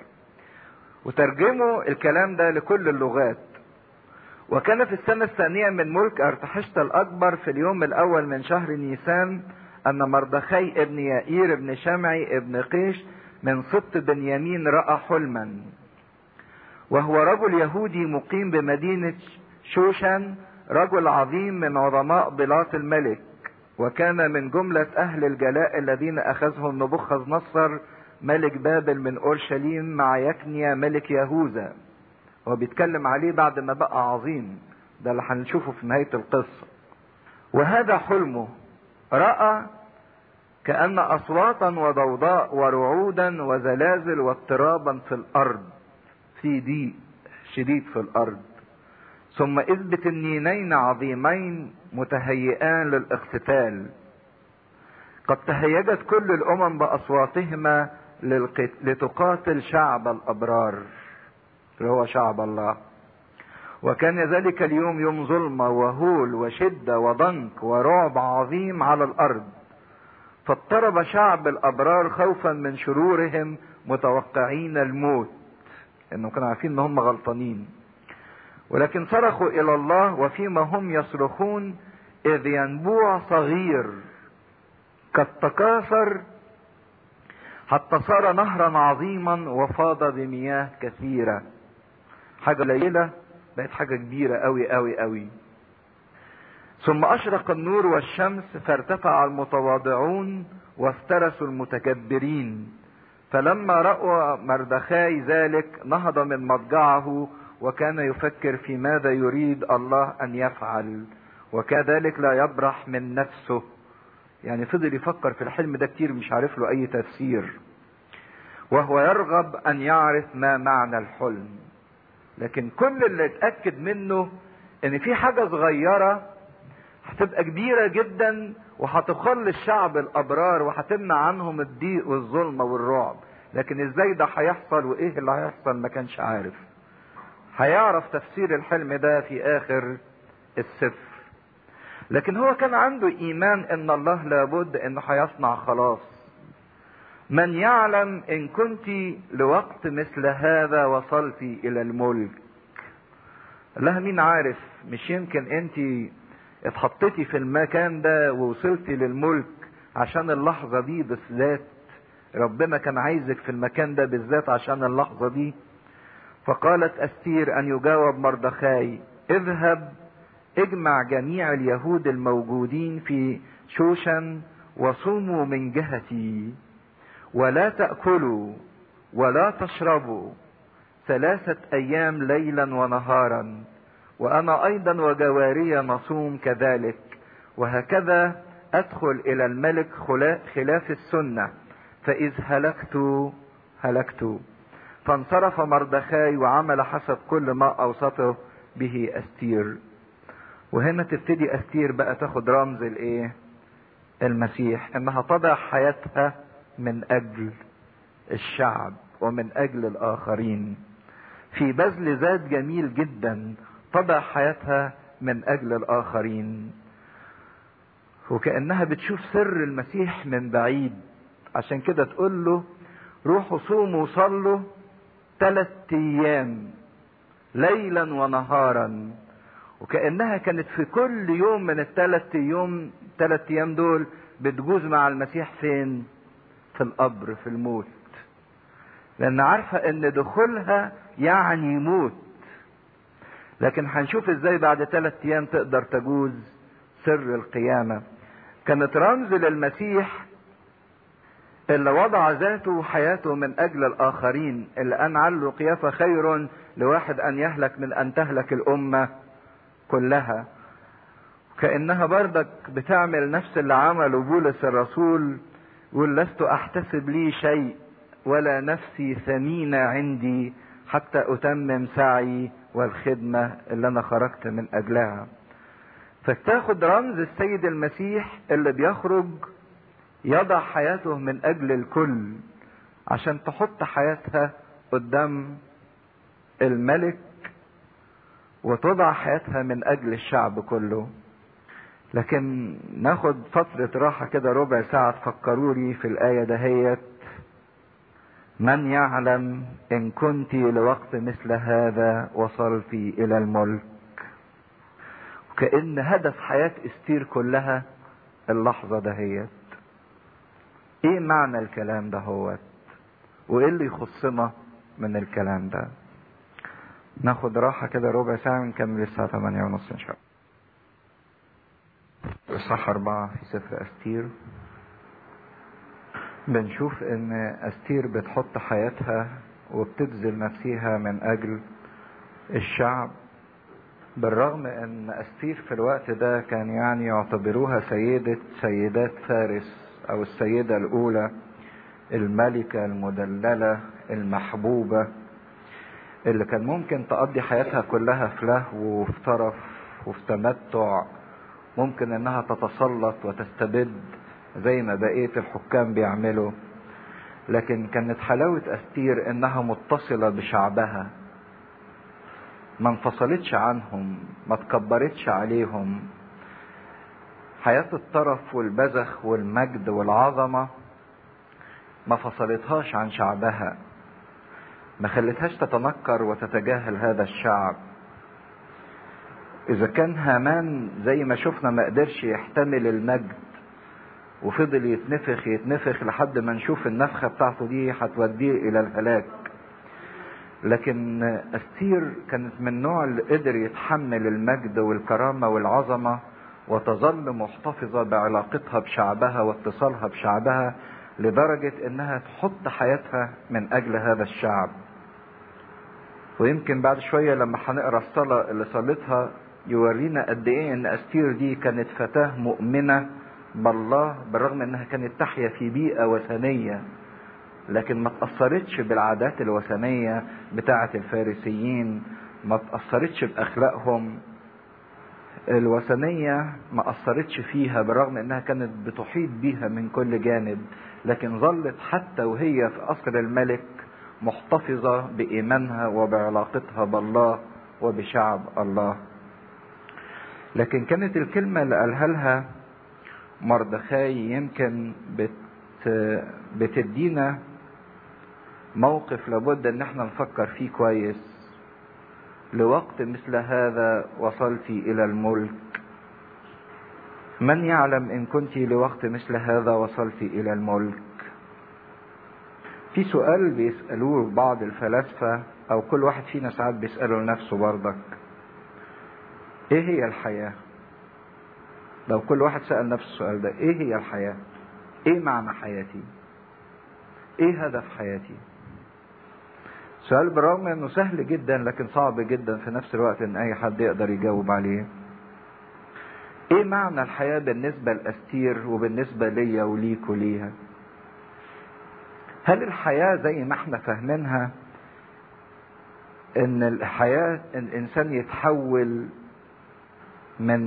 وترجموا الكلام ده لكل اللغات وكان في السنة الثانية من ملك أرتحشتا الأكبر في اليوم الأول من شهر نيسان أن مردخي ابن يائير ابن شمعي ابن قيش من سبط بنيامين رأى حلما وهو رجل يهودي مقيم بمدينة شوشن رجل عظيم من عظماء بلاط الملك وكان من جملة أهل الجلاء الذين أخذهم نبوخذ نصر ملك بابل من أورشليم مع يكنيا ملك يهوذا هو بيتكلم عليه بعد ما بقى عظيم ده اللي هنشوفه في نهاية القصة وهذا حلمه رأى كأن أصواتا وضوضاء ورعودا وزلازل واضطرابا في الأرض في ضيق شديد في الأرض ثم إذ بتنينين عظيمين متهيئان للاقتتال قد تهيجت كل الأمم بأصواتهما لتقاتل شعب الأبرار اللي هو شعب الله وكان ذلك اليوم يوم ظلمة وهول وشدة وضنك ورعب عظيم على الأرض فاضطرب شعب الأبرار خوفا من شرورهم متوقعين الموت انهم كانوا عارفين ان هم غلطانين ولكن صرخوا الى الله وفيما هم يصرخون اذ ينبوع صغير قد تكاثر حتى صار نهرا عظيما وفاض بمياه كثيرة حاجة قليلة بقت حاجة كبيرة قوي قوي قوي ثم أشرق النور والشمس فارتفع المتواضعون وافترسوا المتكبرين فلما رأوا مردخاي ذلك نهض من مضجعه وكان يفكر في ماذا يريد الله أن يفعل وكذلك لا يبرح من نفسه يعني فضل يفكر في الحلم ده كتير مش عارف له أي تفسير وهو يرغب أن يعرف ما معنى الحلم لكن كل اللي اتأكد منه ان في حاجة صغيرة هتبقى كبيرة جدا وهتخل الشعب الابرار وهتمنع عنهم الضيق والظلمة والرعب لكن ازاي ده هيحصل وايه اللي هيحصل ما كانش عارف هيعرف تفسير الحلم ده في اخر السفر لكن هو كان عنده ايمان ان الله لابد انه هيصنع خلاص من يعلم ان كنت لوقت مثل هذا وصلت الى الملك لها مين عارف مش يمكن انت اتحطيتي في المكان ده ووصلتي للملك عشان اللحظة دي بالذات ربنا كان عايزك في المكان ده بالذات عشان اللحظة دي فقالت استير ان يجاوب مردخاي اذهب اجمع جميع اليهود الموجودين في شوشن وصوموا من جهتي ولا تأكلوا ولا تشربوا ثلاثة أيام ليلا ونهارا وأنا أيضا وجواري نصوم كذلك وهكذا أدخل إلى الملك خلاف السنة فإذ هلكت هلكت فانصرف مردخاي وعمل حسب كل ما أوصته به أستير وهنا تبتدي أستير بقى تاخد رمز الإيه المسيح إنها تضع حياتها من اجل الشعب ومن اجل الاخرين في بذل ذات جميل جدا تضع حياتها من اجل الاخرين وكانها بتشوف سر المسيح من بعيد عشان كده تقول له روحوا صوموا وصلوا ثلاث ايام ليلا ونهارا وكانها كانت في كل يوم من الثلاث يوم ثلاث ايام دول بتجوز مع المسيح فين في القبر في الموت لان عارفه ان دخولها يعني موت لكن هنشوف ازاي بعد ثلاث ايام تقدر تجوز سر القيامه كانت رمز للمسيح اللي وضع ذاته وحياته من اجل الاخرين اللي قال عنه قيافه خير لواحد ان يهلك من ان تهلك الامه كلها كانها بردك بتعمل نفس اللي عمله بولس الرسول يقول لست احتسب لي شيء ولا نفسي ثمينة عندي حتى اتمم سعي والخدمة اللي انا خرجت من اجلها فتاخد رمز السيد المسيح اللي بيخرج يضع حياته من اجل الكل عشان تحط حياتها قدام الملك وتضع حياتها من اجل الشعب كله لكن ناخد فترة راحة كده ربع ساعة تفكروا لي في الآية دهيت من يعلم إن كنت لوقت مثل هذا وصلت إلى الملك وكأن هدف حياة استير كلها اللحظة دهيت ايه معنى الكلام دهوت وايه اللي يخصنا من الكلام ده ناخد راحة كده ربع ساعة ونكمل الساعة 8 ونص ان شاء الله اصحاح أربعة في سفر أستير بنشوف ان أستير بتحط حياتها وبتبذل نفسها من أجل الشعب بالرغم ان أستير في الوقت ده كان يعني يعتبروها سيدة سيدات فارس او السيدة الاولى الملكة المدللة المحبوبة اللي كان ممكن تقضي حياتها كلها في لهو وفي طرف وفي تمتع ممكن انها تتسلط وتستبد زي ما بقية الحكام بيعملوا لكن كانت حلاوة أستير إنها متصلة بشعبها ما انفصلتش عنهم ما تكبرتش عليهم حياة الطرف والبذخ والمجد والعظمة ما فصلتهاش عن شعبها ما خلتهاش تتنكر وتتجاهل هذا الشعب اذا كان هامان زي ما شفنا ما قدرش يحتمل المجد وفضل يتنفخ يتنفخ لحد ما نشوف النفخة بتاعته دي هتوديه إلى الهلاك لكن أستير كانت من النوع اللي قدر يتحمل المجد والكرامة والعظمة وتظل محتفظة بعلاقتها بشعبها واتصالها بشعبها لدرجة انها تحط حياتها من اجل هذا الشعب ويمكن بعد شوية لما هنقرا الصلاة اللي صلتها يورينا قد ايه ان استير دي كانت فتاة مؤمنة بالله بالرغم انها كانت تحيا في بيئة وثنية لكن ما تأثرتش بالعادات الوثنية بتاعة الفارسيين ما تأثرتش بأخلاقهم الوثنية ما أثرتش فيها بالرغم أنها كانت بتحيط بيها من كل جانب لكن ظلت حتى وهي في قصر الملك محتفظة بإيمانها وبعلاقتها بالله وبشعب الله لكن كانت الكلمة اللي قالها لها مردخاي يمكن بت بتدينا موقف لابد ان احنا نفكر فيه كويس لوقت مثل هذا وصلت الى الملك من يعلم ان كنت لوقت مثل هذا وصلت الى الملك في سؤال بيسألوه بعض الفلاسفة او كل واحد فينا ساعات بيسأله لنفسه برضك ايه هي الحياة لو كل واحد سأل نفسه السؤال ده ايه هي الحياة ايه معنى حياتي ايه هدف حياتي سؤال بالرغم انه سهل جدا لكن صعب جدا في نفس الوقت ان اي حد يقدر يجاوب عليه ايه معنى الحياة بالنسبة لاستير وبالنسبة ليا وليك وليها هل الحياة زي ما احنا فاهمينها ان الحياة الانسان يتحول من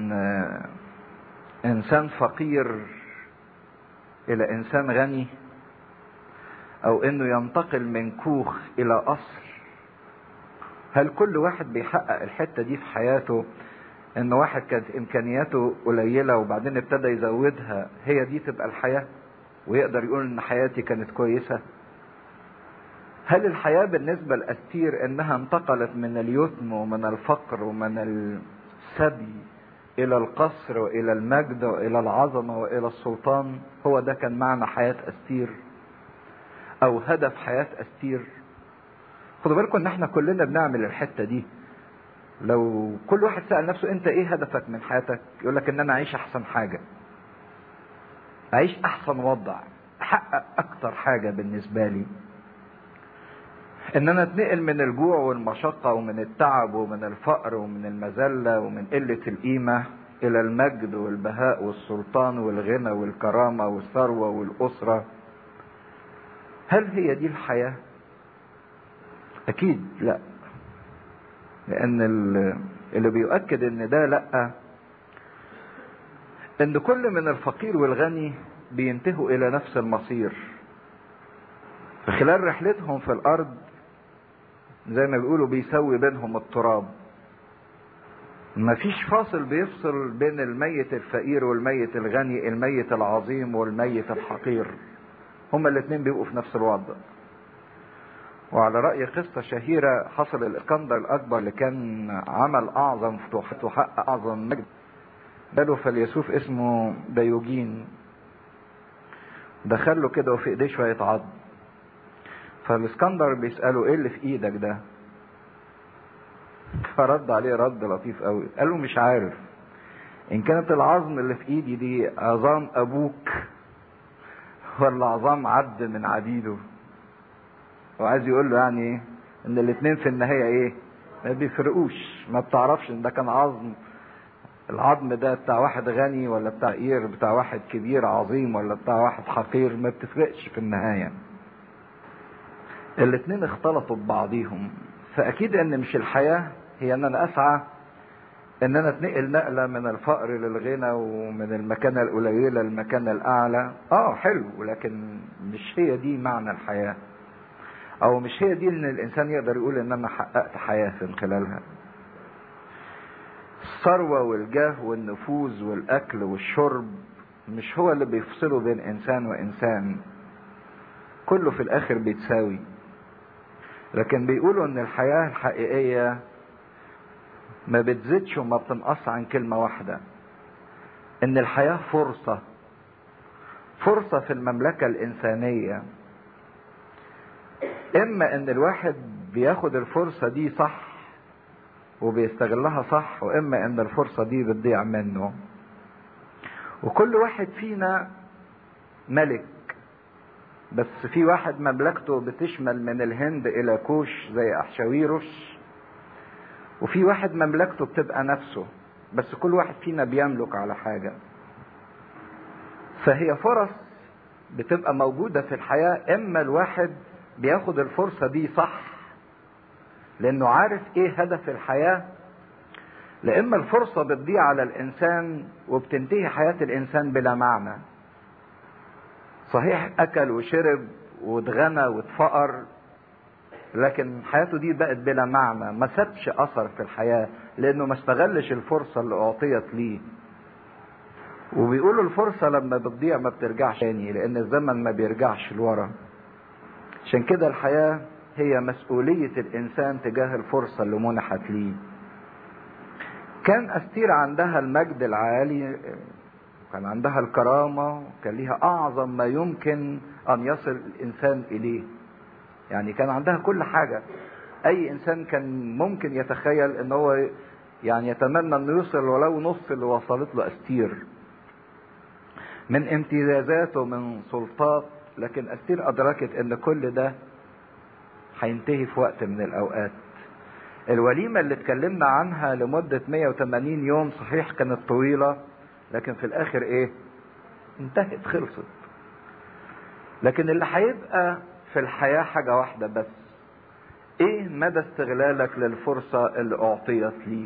انسان فقير الى انسان غني او انه ينتقل من كوخ الى قصر هل كل واحد بيحقق الحته دي في حياته ان واحد كانت امكانياته قليله وبعدين ابتدى يزودها هي دي تبقى الحياه ويقدر يقول ان حياتي كانت كويسه هل الحياه بالنسبه لاستير انها انتقلت من اليتم ومن الفقر ومن السبي الى القصر والى المجد والى العظمه والى السلطان هو ده كان معنى حياه استير او هدف حياة استير خدوا بالكم ان احنا كلنا بنعمل الحتة دي لو كل واحد سأل نفسه انت ايه هدفك من حياتك يقول لك ان انا اعيش احسن حاجة اعيش احسن وضع احقق اكتر حاجة بالنسبة لي ان انا اتنقل من الجوع والمشقة ومن التعب ومن الفقر ومن المذلة ومن قلة القيمة الى المجد والبهاء والسلطان والغنى والكرامة والثروة والاسرة هل هي دي الحياة؟ أكيد لا. لأن اللي بيؤكد إن ده لا إن كل من الفقير والغني بينتهوا إلى نفس المصير. في خلال رحلتهم في الأرض زي ما بيقولوا بيسوي بينهم التراب. مفيش فاصل بيفصل بين الميت الفقير والميت الغني، الميت العظيم والميت الحقير. هما الاثنين بيبقوا في نفس الوضع وعلى رأي قصة شهيرة حصل الإسكندر الأكبر اللي كان عمل أعظم فتوحات وحقق أعظم مجد جاله فيلسوف اسمه ديوجين دخل له كده وفي ايديه شوية عظم فالاسكندر بيسأله ايه اللي في ايدك ده فرد عليه رد لطيف قوي قال له مش عارف ان كانت العظم اللي في ايدي دي عظام ابوك ولا عظام عبد من عبيده وعايز يقول له يعني ايه ان الاثنين في النهايه ايه ما بيفرقوش ما بتعرفش ان ده كان عظم العظم ده بتاع واحد غني ولا بتاع اير بتاع واحد كبير عظيم ولا بتاع واحد حقير ما بتفرقش في النهايه الاثنين اختلطوا ببعضيهم فاكيد ان مش الحياه هي ان انا اسعى ان انا اتنقل نقله من الفقر للغنى ومن المكانه القليله للمكانه الاعلى اه حلو لكن مش هي دي معنى الحياه او مش هي دي ان الانسان يقدر يقول ان انا حققت حياه من خلالها الثروه والجاه والنفوذ والاكل والشرب مش هو اللي بيفصله بين انسان وانسان كله في الاخر بيتساوي لكن بيقولوا ان الحياه الحقيقيه ما بتزيدش وما بتنقص عن كلمة واحدة ان الحياة فرصة فرصة في المملكة الإنسانية إما إن الواحد بياخد الفرصة دي صح وبيستغلها صح وإما إن الفرصة دي بتضيع منه وكل واحد فينا ملك بس في واحد مملكته بتشمل من الهند إلى كوش زي أحشاويروش وفي واحد مملكته بتبقى نفسه بس كل واحد فينا بيملك على حاجة فهي فرص بتبقى موجودة في الحياة إما الواحد بياخد الفرصة دي صح لأنه عارف إيه هدف الحياة لإما الفرصة بتضيع على الإنسان وبتنتهي حياة الإنسان بلا معنى صحيح أكل وشرب واتغنى واتفقر لكن حياته دي بقت بلا معنى ما سابش أثر في الحياة لأنه ما استغلش الفرصة اللي أعطيت ليه وبيقولوا الفرصة لما بتضيع ما بترجعش تاني لأن الزمن ما بيرجعش لورا عشان كده الحياة هي مسؤولية الإنسان تجاه الفرصة اللي منحت ليه كان أستير عندها المجد العالي كان عندها الكرامة كان ليها أعظم ما يمكن أن يصل الإنسان إليه يعني كان عندها كل حاجة أي إنسان كان ممكن يتخيل أن هو يعني يتمنى أنه يوصل ولو نص اللي وصلت له أستير من امتيازات ومن سلطات لكن أستير أدركت أن كل ده هينتهي في وقت من الأوقات الوليمة اللي اتكلمنا عنها لمدة 180 يوم صحيح كانت طويلة لكن في الآخر إيه؟ انتهت خلصت. لكن اللي هيبقى في الحياة حاجة واحدة بس. إيه مدى استغلالك للفرصة اللي أعطيت ليك؟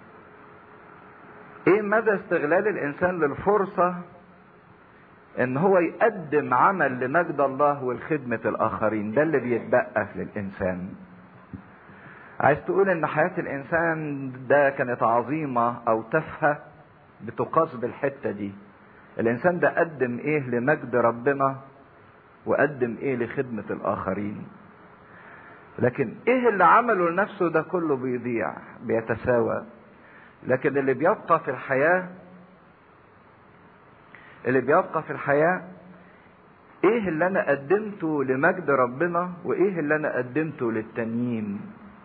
إيه مدى استغلال الإنسان للفرصة إن هو يقدم عمل لمجد الله ولخدمة الآخرين، ده اللي بيتبقى للإنسان. عايز تقول ان حياة الانسان ده كانت عظيمة او تافهة بتقاس بالحتة دي الانسان ده قدم ايه لمجد ربنا وقدم ايه لخدمة الاخرين لكن ايه اللي عمله لنفسه ده كله بيضيع بيتساوى لكن اللي بيبقى في الحياة اللي بيبقى في الحياة ايه اللي انا قدمته لمجد ربنا وايه اللي انا قدمته للتانيين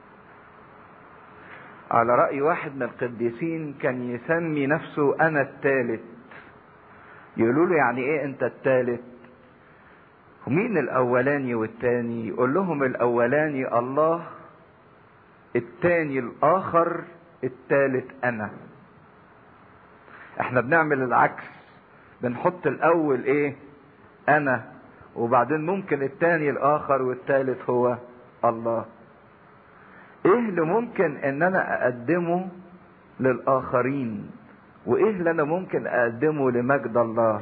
على رأي واحد من القديسين كان يسمي نفسه أنا الثالث يقولوا له يعني إيه أنت الثالث ومين الأولاني والتاني يقول لهم الأولاني الله التاني الآخر الثالث أنا احنا بنعمل العكس بنحط الأول إيه أنا وبعدين ممكن التاني الآخر والثالث هو الله ايه اللي ممكن ان انا اقدمه للاخرين وايه اللي انا ممكن اقدمه لمجد الله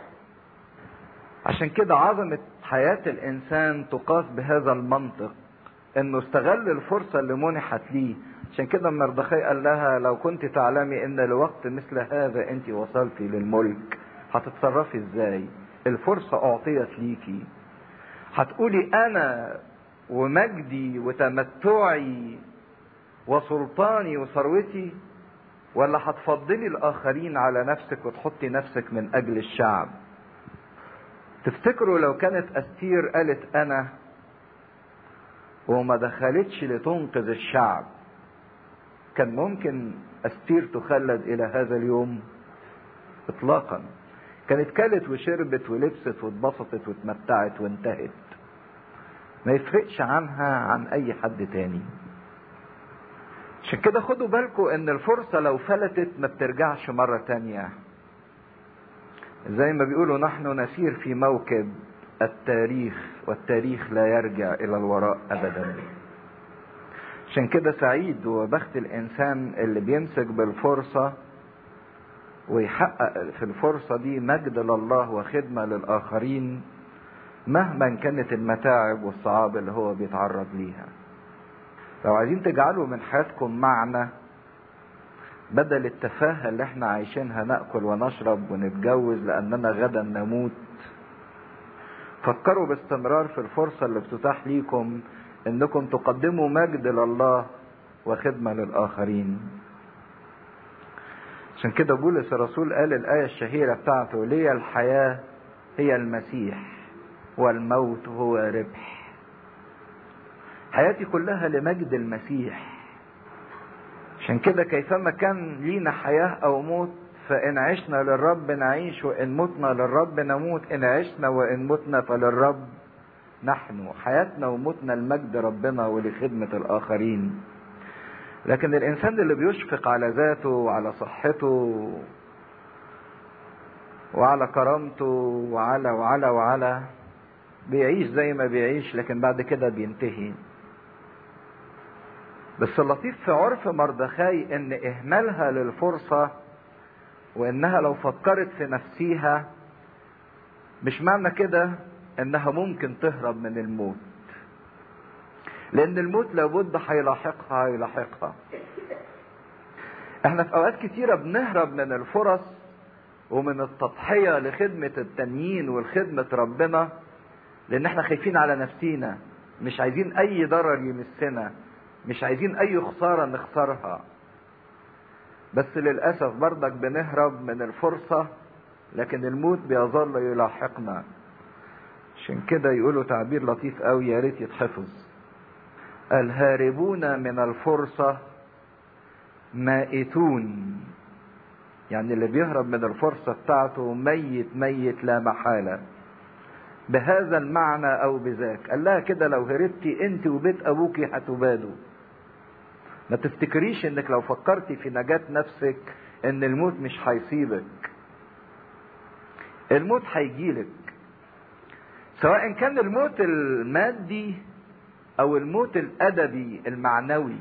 عشان كده عظمة حياة الانسان تقاس بهذا المنطق انه استغل الفرصة اللي منحت ليه عشان كده مردخي قال لها لو كنت تعلمي ان لوقت مثل هذا انت وصلتي للملك هتتصرفي ازاي الفرصة اعطيت ليكي هتقولي انا ومجدي وتمتعي وسلطاني وثروتي ولا هتفضلي الاخرين على نفسك وتحطي نفسك من اجل الشعب تفتكروا لو كانت استير قالت انا وما دخلتش لتنقذ الشعب كان ممكن استير تخلد الى هذا اليوم اطلاقا كانت كلت وشربت ولبست واتبسطت واتمتعت وانتهت ما يفرقش عنها عن اي حد تاني عشان كده خدوا بالكم ان الفرصة لو فلتت ما بترجعش مرة تانية زي ما بيقولوا نحن نسير في موكب التاريخ والتاريخ لا يرجع الى الوراء ابدا عشان كده سعيد وبخت الانسان اللي بيمسك بالفرصة ويحقق في الفرصة دي مجد لله وخدمة للآخرين مهما كانت المتاعب والصعاب اللي هو بيتعرض ليها لو عايزين تجعلوا من حياتكم معنى بدل التفاهة اللي احنا عايشينها ناكل ونشرب ونتجوز لاننا غدا نموت فكروا باستمرار في الفرصة اللي بتتاح ليكم انكم تقدموا مجد لله وخدمة للآخرين عشان كده بولس الرسول قال الآية الشهيرة بتاعته لي الحياة هي المسيح والموت هو ربح حياتي كلها لمجد المسيح عشان كده كيفما كان لينا حياة أو موت فإن عشنا للرب نعيش وإن متنا للرب نموت إن عشنا وإن متنا فللرب نحن حياتنا وموتنا لمجد ربنا ولخدمة الآخرين لكن الإنسان اللي بيشفق على ذاته وعلى صحته وعلى كرامته وعلى وعلى وعلى بيعيش زي ما بيعيش لكن بعد كده بينتهي بس اللطيف في عرف مردخاي ان اهمالها للفرصة وانها لو فكرت في نفسيها مش معنى كده انها ممكن تهرب من الموت لان الموت لابد هيلاحقها هيلاحقها احنا في اوقات كتيرة بنهرب من الفرص ومن التضحية لخدمة التانيين والخدمة ربنا لان احنا خايفين على نفسينا مش عايزين اي ضرر يمسنا مش عايزين اي خسارة نخسرها بس للأسف برضك بنهرب من الفرصة لكن الموت بيظل يلاحقنا عشان كده يقولوا تعبير لطيف قوي يا ريت يتحفظ الهاربون من الفرصة مائتون يعني اللي بيهرب من الفرصة بتاعته ميت ميت لا محالة بهذا المعنى او بذاك قال لها كده لو هربتي انت وبيت ابوكي هتبادوا ما تفتكريش انك لو فكرتي في نجاة نفسك ان الموت مش هيصيبك الموت هيجيلك سواء كان الموت المادي او الموت الادبي المعنوي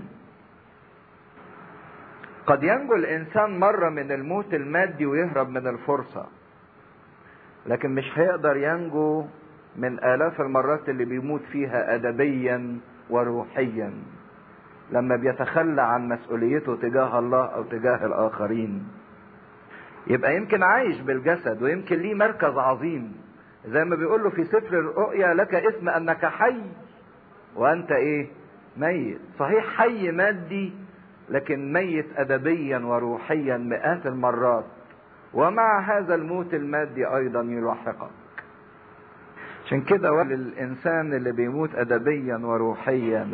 قد ينجو الانسان مرة من الموت المادي ويهرب من الفرصة لكن مش هيقدر ينجو من آلاف المرات اللي بيموت فيها أدبيا وروحيا لما بيتخلى عن مسؤوليته تجاه الله أو تجاه الآخرين يبقى يمكن عايش بالجسد ويمكن ليه مركز عظيم زي ما بيقول له في سفر الرؤيا لك اسم أنك حي وأنت إيه ميت صحيح حي مادي لكن ميت أدبيا وروحيا مئات المرات ومع هذا الموت المادي ايضا يلاحقك عشان كده للانسان اللي بيموت ادبيا وروحيا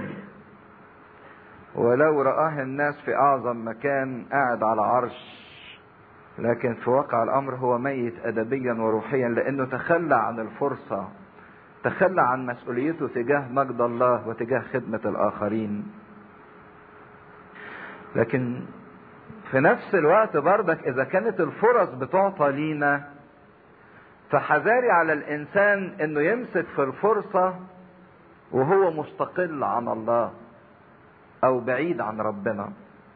ولو رآه الناس في اعظم مكان قاعد على عرش لكن في واقع الامر هو ميت ادبيا وروحيا لانه تخلى عن الفرصة تخلى عن مسؤوليته تجاه مجد الله وتجاه خدمة الاخرين لكن في نفس الوقت بردك اذا كانت الفرص بتعطى لينا فحذاري على الانسان انه يمسك في الفرصة وهو مستقل عن الله او بعيد عن ربنا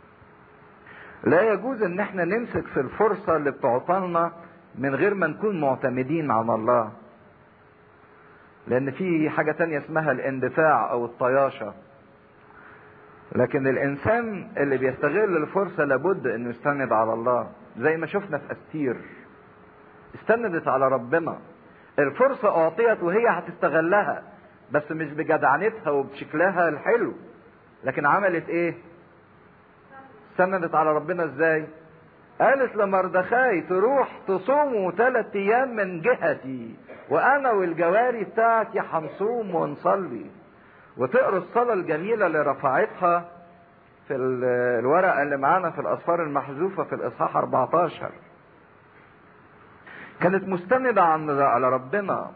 لا يجوز ان احنا نمسك في الفرصة اللي بتعطلنا من غير ما نكون معتمدين على الله لان في حاجة تانية اسمها الاندفاع او الطياشة لكن الانسان اللي بيستغل الفرصه لابد انه يستند على الله زي ما شفنا في استير استندت على ربنا الفرصه اعطيت وهي هتستغلها بس مش بجدعنتها وبشكلها الحلو لكن عملت ايه استندت على ربنا ازاي قالت لمردخاي تروح تصوموا ثلاث ايام من جهتي وانا والجواري بتاعتي هنصوم ونصلي وتقرا الصلاه الجميله اللي رفعتها في الورقه اللي معانا في الاصفار المحذوفه في الاصحاح 14 كانت مستندة على ربنا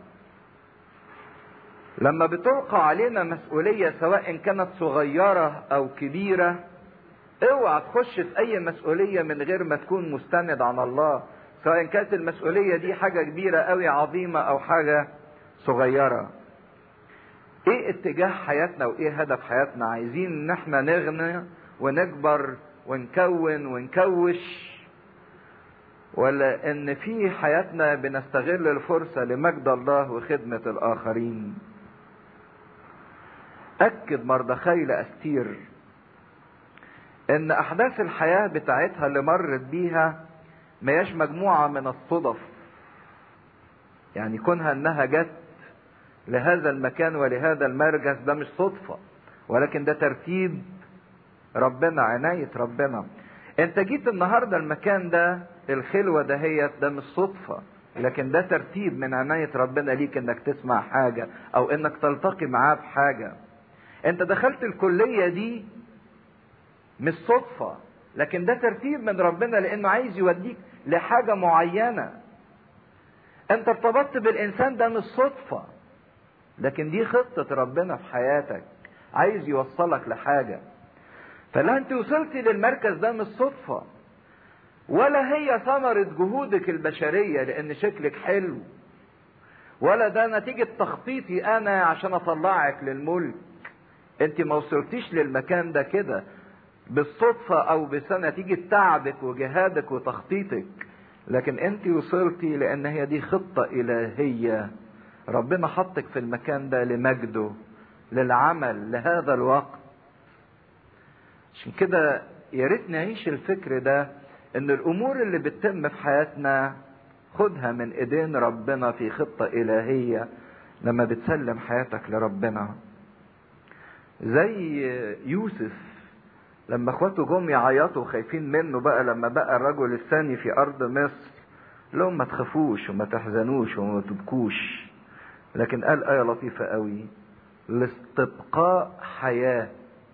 لما بتلقى علينا مسؤولية سواء كانت صغيرة أو كبيرة اوعى تخش في أي مسؤولية من غير ما تكون مستند على الله سواء كانت المسؤولية دي حاجة كبيرة أوي عظيمة أو حاجة صغيرة ايه اتجاه حياتنا وايه هدف حياتنا عايزين ان احنا نغنى ونكبر ونكون ونكوش ولا ان في حياتنا بنستغل الفرصة لمجد الله وخدمة الاخرين اكد مردخي لاستير ان احداث الحياة بتاعتها اللي مرت بيها ما هياش مجموعة من الصدف يعني كونها انها جت لهذا المكان ولهذا المركز ده مش صدفة ولكن ده ترتيب ربنا عناية ربنا انت جيت النهاردة المكان ده الخلوة دهيت ده مش صدفة لكن ده ترتيب من عناية ربنا ليك انك تسمع حاجة او انك تلتقي معاه بحاجة انت دخلت الكلية دي مش صدفة لكن ده ترتيب من ربنا لانه عايز يوديك لحاجة معينة انت ارتبطت بالانسان ده مش صدفة لكن دي خطة ربنا في حياتك عايز يوصلك لحاجة فلا انت وصلتي للمركز ده مش صدفة ولا هي ثمرة جهودك البشرية لان شكلك حلو ولا ده نتيجة تخطيطي انا عشان اطلعك للملك انت ما وصلتيش للمكان ده كده بالصدفة او بنتيجة تعبك وجهادك وتخطيطك لكن انت وصلتي لان هي دي خطة الهية ربنا حطك في المكان ده لمجده للعمل لهذا الوقت عشان كده يا ريت نعيش الفكر ده ان الامور اللي بتتم في حياتنا خدها من ايدين ربنا في خطة الهية لما بتسلم حياتك لربنا زي يوسف لما اخواته جم يعيطوا خايفين منه بقى لما بقى الرجل الثاني في ارض مصر لهم ما تخافوش وما تحزنوش وما تبكوش لكن قال آية لطيفة قوي لاستبقاء حياة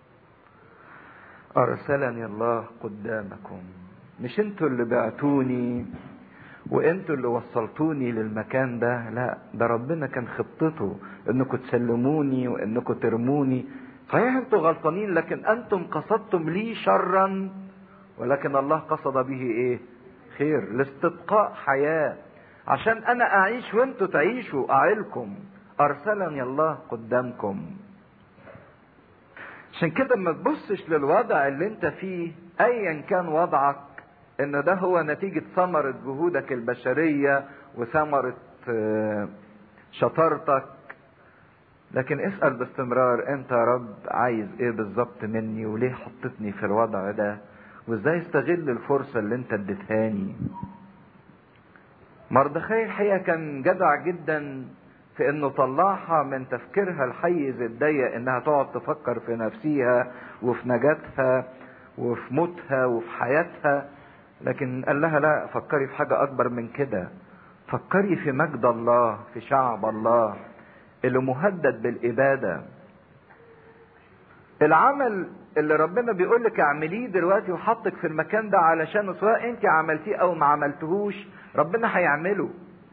أرسلني الله قدامكم مش انتوا اللي بعتوني وانتوا اللي وصلتوني للمكان ده لا ده ربنا كان خطته انكم تسلموني وانكم ترموني صحيح انتوا غلطانين لكن انتم قصدتم لي شرا ولكن الله قصد به ايه خير لاستبقاء حياة عشان انا اعيش وانتوا تعيشوا اعيلكم ارسلني الله قدامكم عشان كده ما تبصش للوضع اللي انت فيه ايا كان وضعك ان ده هو نتيجة ثمرة جهودك البشرية وثمرة شطارتك لكن اسأل باستمرار انت يا رب عايز ايه بالظبط مني وليه حطتني في الوضع ده وازاي استغل الفرصة اللي انت اديتهاني مردخاي الحقيقة كان جدع جدا في انه طلعها من تفكيرها الحيز الضيق انها تقعد تفكر في نفسها وفي نجاتها وفي موتها وفي حياتها لكن قال لها لا فكري في حاجة اكبر من كده فكري في مجد الله في شعب الله اللي مهدد بالابادة العمل اللي ربنا بيقول لك اعمليه دلوقتي وحطك في المكان ده علشان سواء انت عملتيه او ما عملتهوش ربنا هيعمله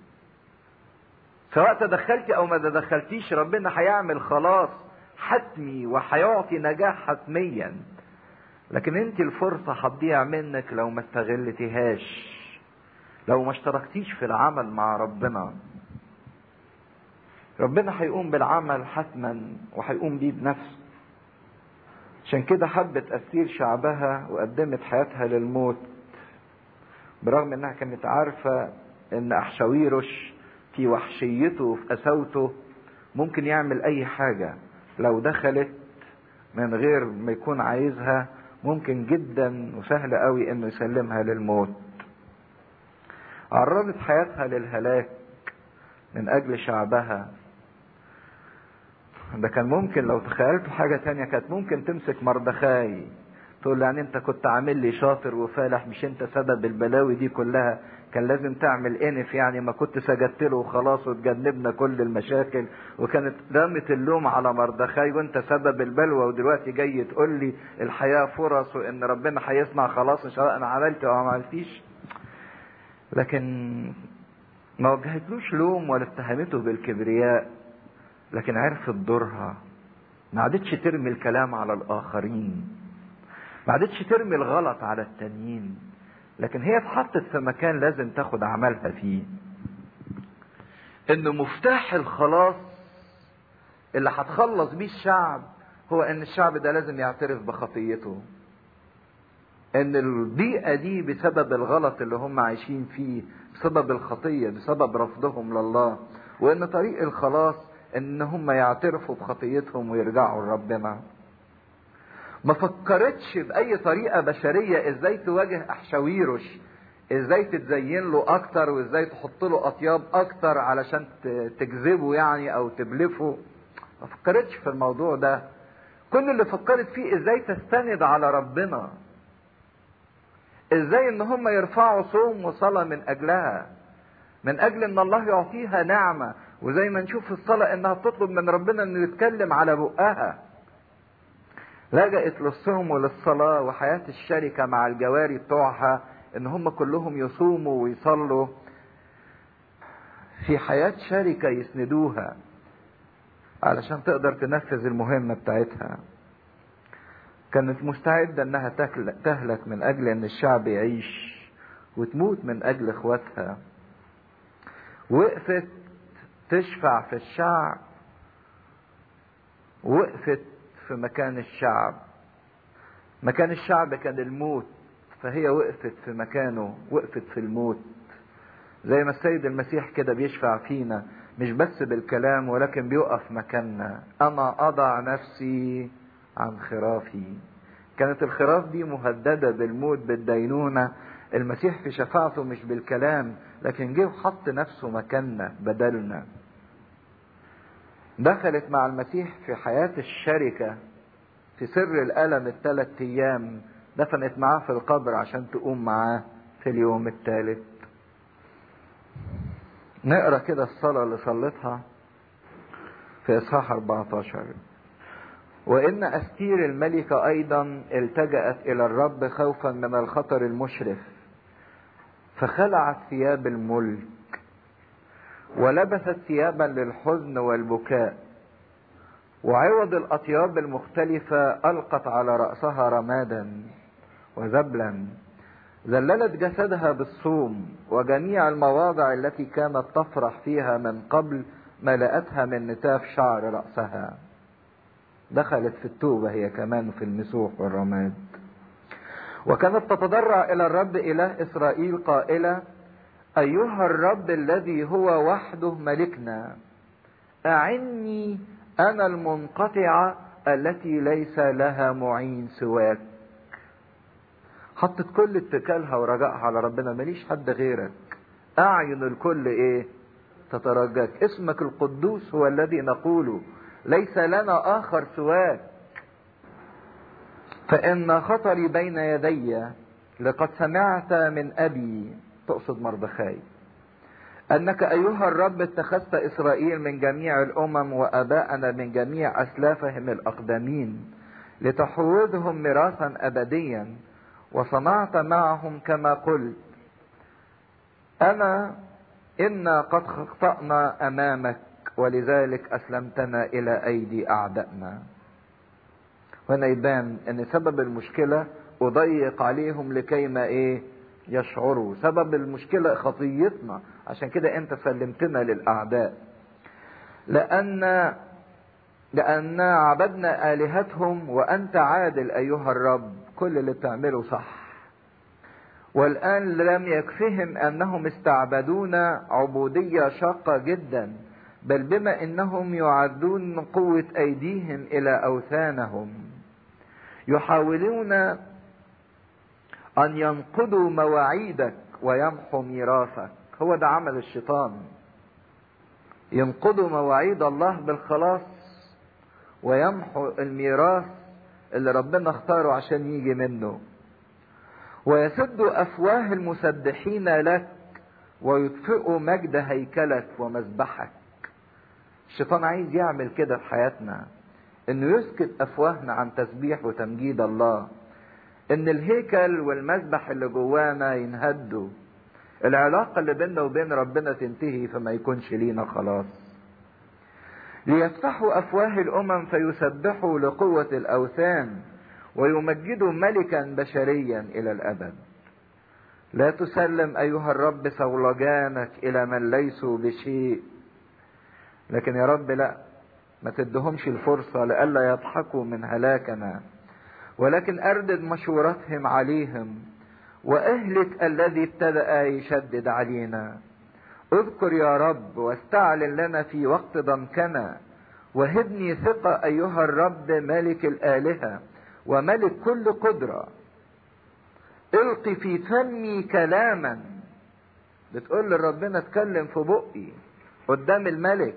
سواء تدخلتي او ما تدخلتيش ربنا هيعمل خلاص حتمي وهيعطي نجاح حتميا لكن انت الفرصة هتضيع منك لو ما استغلتيهاش لو ما اشتركتيش في العمل مع ربنا ربنا هيقوم بالعمل حتما وهيقوم بيه بنفسه عشان كده حبت أسير شعبها وقدمت حياتها للموت برغم انها كانت عارفة ان احشاويرش في وحشيته وفي قساوته ممكن يعمل اي حاجة لو دخلت من غير ما يكون عايزها ممكن جدا وسهل قوي انه يسلمها للموت عرضت حياتها للهلاك من اجل شعبها ده كان ممكن لو تخيلتوا حاجة تانية كانت ممكن تمسك مردخاي تقول له يعني انت كنت عامل لي شاطر وفالح مش انت سبب البلاوي دي كلها كان لازم تعمل انف يعني ما كنت سجدت له وخلاص وتجنبنا كل المشاكل وكانت رمت اللوم على مردخاي وانت سبب البلوى ودلوقتي جاي تقول لي الحياة فرص وان ربنا هيصنع خلاص سواء انا عملت او ما عملتيش لكن ما وجهتلوش لوم ولا اتهمته بالكبرياء لكن عرفت دورها ما عادتش ترمي الكلام على الاخرين ما عادتش ترمي الغلط على التانيين لكن هي اتحطت في مكان لازم تاخد عملها فيه ان مفتاح الخلاص اللي هتخلص بيه الشعب هو ان الشعب ده لازم يعترف بخطيته ان البيئة دي بسبب الغلط اللي هم عايشين فيه بسبب الخطية بسبب رفضهم لله وان طريق الخلاص ان هم يعترفوا بخطيتهم ويرجعوا لربنا ما فكرتش باي طريقه بشريه ازاي تواجه احشاويرش ازاي تتزين له اكتر وازاي تحط له اطياب اكتر علشان تجذبه يعني او تبلفه ما فكرتش في الموضوع ده كل اللي فكرت فيه ازاي تستند على ربنا ازاي ان هم يرفعوا صوم وصلاة من اجلها من اجل ان الله يعطيها نعمة وزي ما نشوف في الصلاة انها بتطلب من ربنا انه يتكلم على بقها لجأت للصوم وللصلاة وحياة الشركة مع الجواري بتوعها ان هم كلهم يصوموا ويصلوا في حياة شركة يسندوها علشان تقدر تنفذ المهمة بتاعتها كانت مستعدة انها تهلك من اجل ان الشعب يعيش وتموت من اجل اخواتها وقفت تشفع في الشعب وقفت في مكان الشعب مكان الشعب كان الموت فهي وقفت في مكانه وقفت في الموت زي ما السيد المسيح كده بيشفع فينا مش بس بالكلام ولكن بيقف مكاننا انا اضع نفسي عن خرافي كانت الخراف دي مهددة بالموت بالدينونة المسيح في شفاعته مش بالكلام لكن جه وحط نفسه مكاننا بدلنا دخلت مع المسيح في حياة الشركة في سر الألم الثلاث أيام دفنت معاه في القبر عشان تقوم معاه في اليوم الثالث نقرا كده الصلاة اللي صلتها في إصحاح 14 وإن أستير الملكة أيضا التجأت إلى الرب خوفا من الخطر المشرف فخلعت ثياب الملك ولبست ثيابا للحزن والبكاء وعوض الأطياب المختلفة ألقت على رأسها رمادا وذبلا ذللت جسدها بالصوم وجميع المواضع التي كانت تفرح فيها من قبل ملأتها من نتاف شعر رأسها دخلت في التوبة هي كمان في المسوح والرماد وكانت تتضرع إلى الرب إله إسرائيل قائلة أيها الرب الذي هو وحده ملكنا أعني أنا المنقطعة التي ليس لها معين سواك حطت كل اتكالها ورجائها على ربنا ماليش حد غيرك أعين الكل إيه تترجاك اسمك القدوس هو الذي نقوله ليس لنا آخر سواك فإن خطري بين يدي لقد سمعت من أبي تقصد مردخاي أنك أيها الرب اتخذت إسرائيل من جميع الأمم وأباءنا من جميع أسلافهم الأقدمين لتحوذهم ميراثا أبديا وصنعت معهم كما قلت أنا إنا قد خطأنا أمامك ولذلك أسلمتنا إلى أيدي أعدائنا هنا يبان أن سبب المشكلة أضيق عليهم لكي ما إيه يشعروا سبب المشكلة خطيتنا عشان كده أنت سلمتنا للأعداء لأن لأن عبدنا آلهتهم وأنت عادل أيها الرب كل اللي بتعمله صح والآن لم يكفهم أنهم استعبدونا عبودية شاقة جدا بل بما انهم يعدون قوة ايديهم الى اوثانهم يحاولون ان ينقضوا مواعيدك ويمحوا ميراثك هو ده عمل الشيطان ينقضوا مواعيد الله بالخلاص ويمحوا الميراث اللي ربنا اختاره عشان يجي منه ويسدوا افواه المسبحين لك ويطفئوا مجد هيكلك ومذبحك الشيطان عايز يعمل كده في حياتنا انه يسكت افواهنا عن تسبيح وتمجيد الله ان الهيكل والمذبح اللي جوانا ينهدوا العلاقة اللي بيننا وبين ربنا تنتهي فما يكونش لينا خلاص ليفتحوا افواه الامم فيسبحوا لقوة الاوثان ويمجدوا ملكا بشريا الى الابد لا تسلم ايها الرب صولجانك الى من ليسوا بشيء لكن يا رب لا ما تدهمش الفرصة لئلا يضحكوا من هلاكنا ولكن أردد مشورتهم عليهم وأهلك الذي ابتدأ يشدد علينا اذكر يا رب واستعلن لنا في وقت ضنكنا وهبني ثقة أيها الرب ملك الآلهة وملك كل قدرة القي في فمي كلاما بتقول لربنا اتكلم في بقي قدام الملك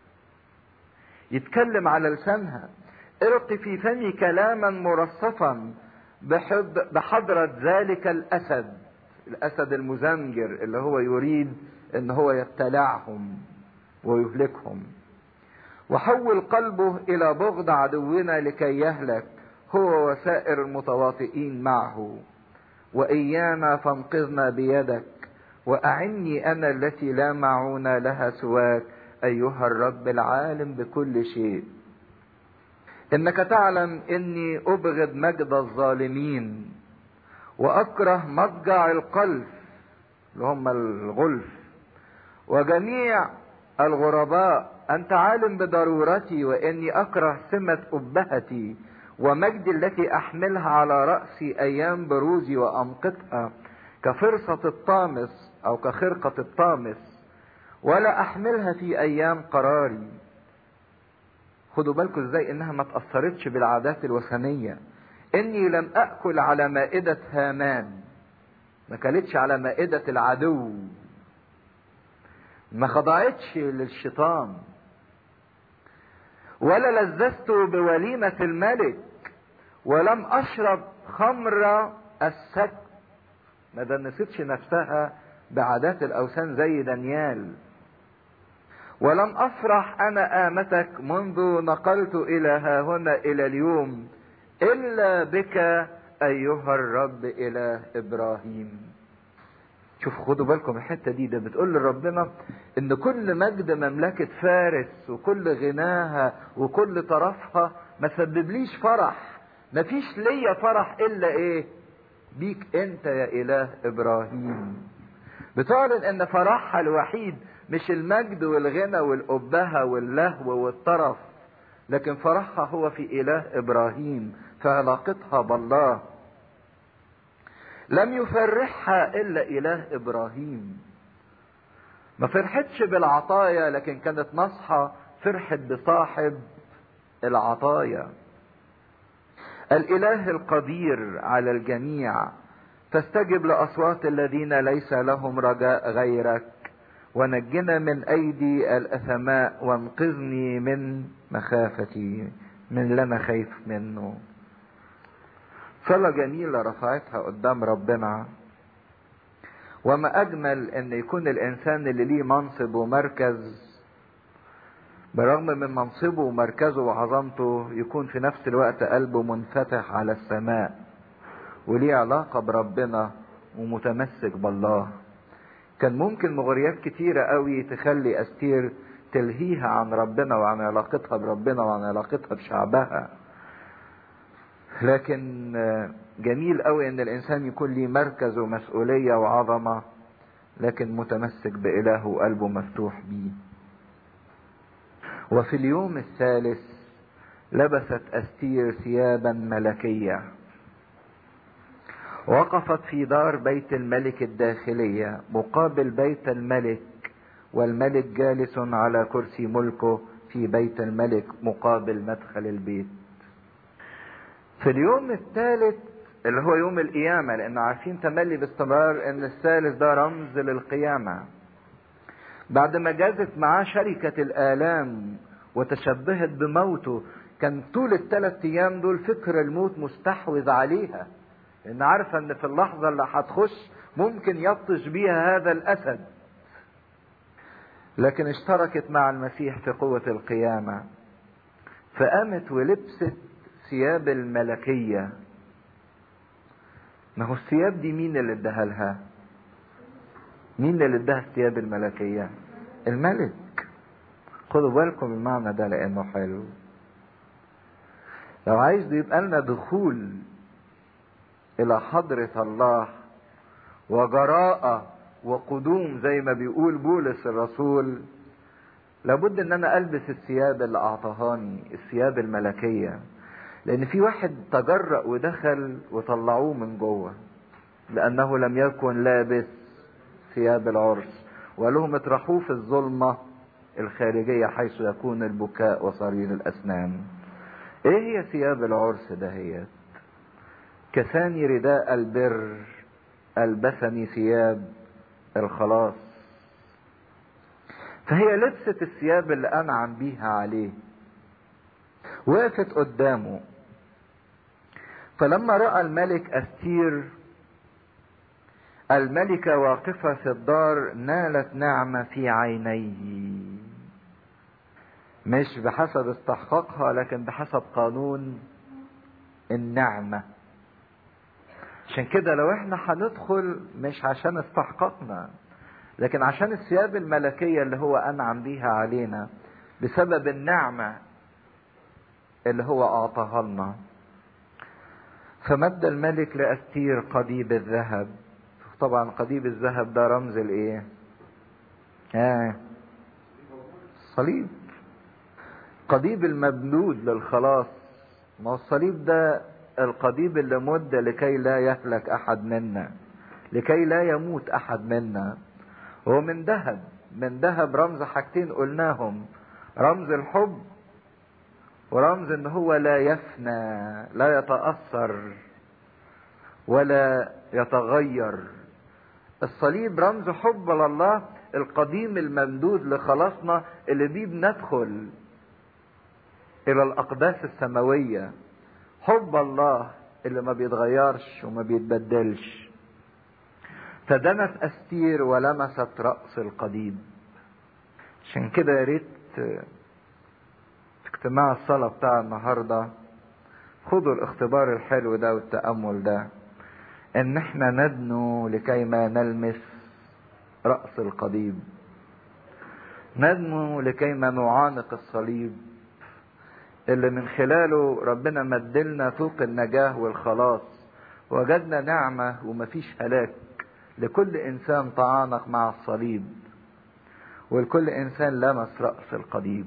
يتكلم على لسانها القي في فمي كلاما مرصفا بحضرة ذلك الأسد الاسد المزمجر اللي هو يريد ان هو يبتلعهم ويهلكهم وحول قلبه الى بغض عدونا لكي يهلك هو وسائر المتواطئين معه وايانا فانقذنا بيدك واعني انا التي لا معون لها سواك ايها الرب العالم بكل شيء انك تعلم اني ابغض مجد الظالمين واكره مضجع القلب اللي هم الغلف وجميع الغرباء انت عالم بضرورتي واني اكره سمة ابهتي ومجدي التي احملها على رأسي ايام بروزي وامقتها كفرصة الطامس او كخرقة الطامس ولا احملها في ايام قراري خدوا بالكم ازاي انها ما تأثرتش بالعادات الوثنية اني لم اكل على مائدة هامان ما كلتش على مائدة العدو ما خضعتش للشيطان ولا لذذت بوليمة الملك ولم اشرب خمر السك ما دنستش نفسها بعادات الاوثان زي دانيال ولم افرح انا امتك منذ نقلت الى ها هنا الى اليوم الا بك ايها الرب اله ابراهيم شوف خدوا بالكم الحتة دي ده بتقول لربنا ان كل مجد مملكة فارس وكل غناها وكل طرفها ما سببليش فرح مفيش ليا فرح الا ايه بيك انت يا اله ابراهيم بتعلن ان فرحها الوحيد مش المجد والغنى والأبهة واللهو والطرف لكن فرحها هو في إله إبراهيم في علاقتها بالله لم يفرحها إلا إله إبراهيم ما فرحتش بالعطايا لكن كانت نصحة فرحت بصاحب العطايا الإله القدير على الجميع فاستجب لأصوات الذين ليس لهم رجاء غيرك ونجنا من ايدي الاثماء وانقذني من مخافتي من اللي انا خايف منه صلاة جميلة رفعتها قدام ربنا وما اجمل ان يكون الانسان اللي ليه منصب ومركز برغم من منصبه ومركزه وعظمته يكون في نفس الوقت قلبه منفتح على السماء وليه علاقة بربنا ومتمسك بالله كان ممكن مغريات كتيرة قوي تخلي أستير تلهيها عن ربنا وعن علاقتها بربنا وعن علاقتها بشعبها لكن جميل قوي ان الانسان يكون ليه مركز ومسؤولية وعظمة لكن متمسك بإله وقلبه مفتوح بيه وفي اليوم الثالث لبست أستير ثيابا ملكية وقفت في دار بيت الملك الداخلية مقابل بيت الملك والملك جالس على كرسي ملكه في بيت الملك مقابل مدخل البيت في اليوم الثالث اللي هو يوم القيامة لأن عارفين تملي باستمرار أن الثالث ده رمز للقيامة بعد ما جازت معاه شركة الآلام وتشبهت بموته كان طول الثلاث أيام دول فكر الموت مستحوذ عليها ان عارفة ان في اللحظة اللي هتخش ممكن يبطش بيها هذا الاسد لكن اشتركت مع المسيح في قوة القيامة فقامت ولبست ثياب الملكية ما هو الثياب دي مين اللي اداها لها مين اللي اداها الثياب الملكية الملك خدوا بالكم المعنى ده لانه حلو لو عايز يبقى لنا دخول الى حضرة الله وجراءة وقدوم زي ما بيقول بولس الرسول لابد ان انا البس الثياب اللي اعطاهاني الثياب الملكية لان في واحد تجرأ ودخل وطلعوه من جوه لانه لم يكن لابس ثياب العرس وقال لهم اطرحوه في الظلمة الخارجية حيث يكون البكاء وصرير الاسنان ايه هي ثياب العرس دهيت كساني رداء البر البسني ثياب الخلاص فهي لبست الثياب اللي انعم بيها عليه وقفت قدامه فلما راى الملك استير الملكة واقفة في الدار نالت نعمة في عينيه مش بحسب استحقاقها لكن بحسب قانون النعمة عشان كده لو احنا هندخل مش عشان استحقاقنا لكن عشان الثياب الملكية اللي هو أنعم بيها علينا بسبب النعمة اللي هو أعطاها لنا فمد الملك لأستير قضيب الذهب طبعا قضيب الذهب ده رمز الايه آه. الصليب قضيب الممدود للخلاص ما هو الصليب ده القضيب اللي مد لكي لا يهلك احد منا لكي لا يموت احد منا هو من ذهب من ذهب رمز حاجتين قلناهم رمز الحب ورمز ان هو لا يفنى لا يتاثر ولا يتغير الصليب رمز حب لله القديم الممدود لخلاصنا اللي بيه بندخل الى الاقداس السماويه حب الله اللي ما بيتغيرش وما بيتبدلش فدنت استير ولمست راس القديم عشان كده يا ريت في اجتماع الصلاه بتاع النهارده خدوا الاختبار الحلو ده والتامل ده ان احنا ندنو لكي ما نلمس راس القضيب ندنو لكي ما نعانق الصليب اللي من خلاله ربنا مدلنا طوق النجاه والخلاص وجدنا نعمه ومفيش هلاك لكل انسان تعانق مع الصليب ولكل انسان لمس راس القضيب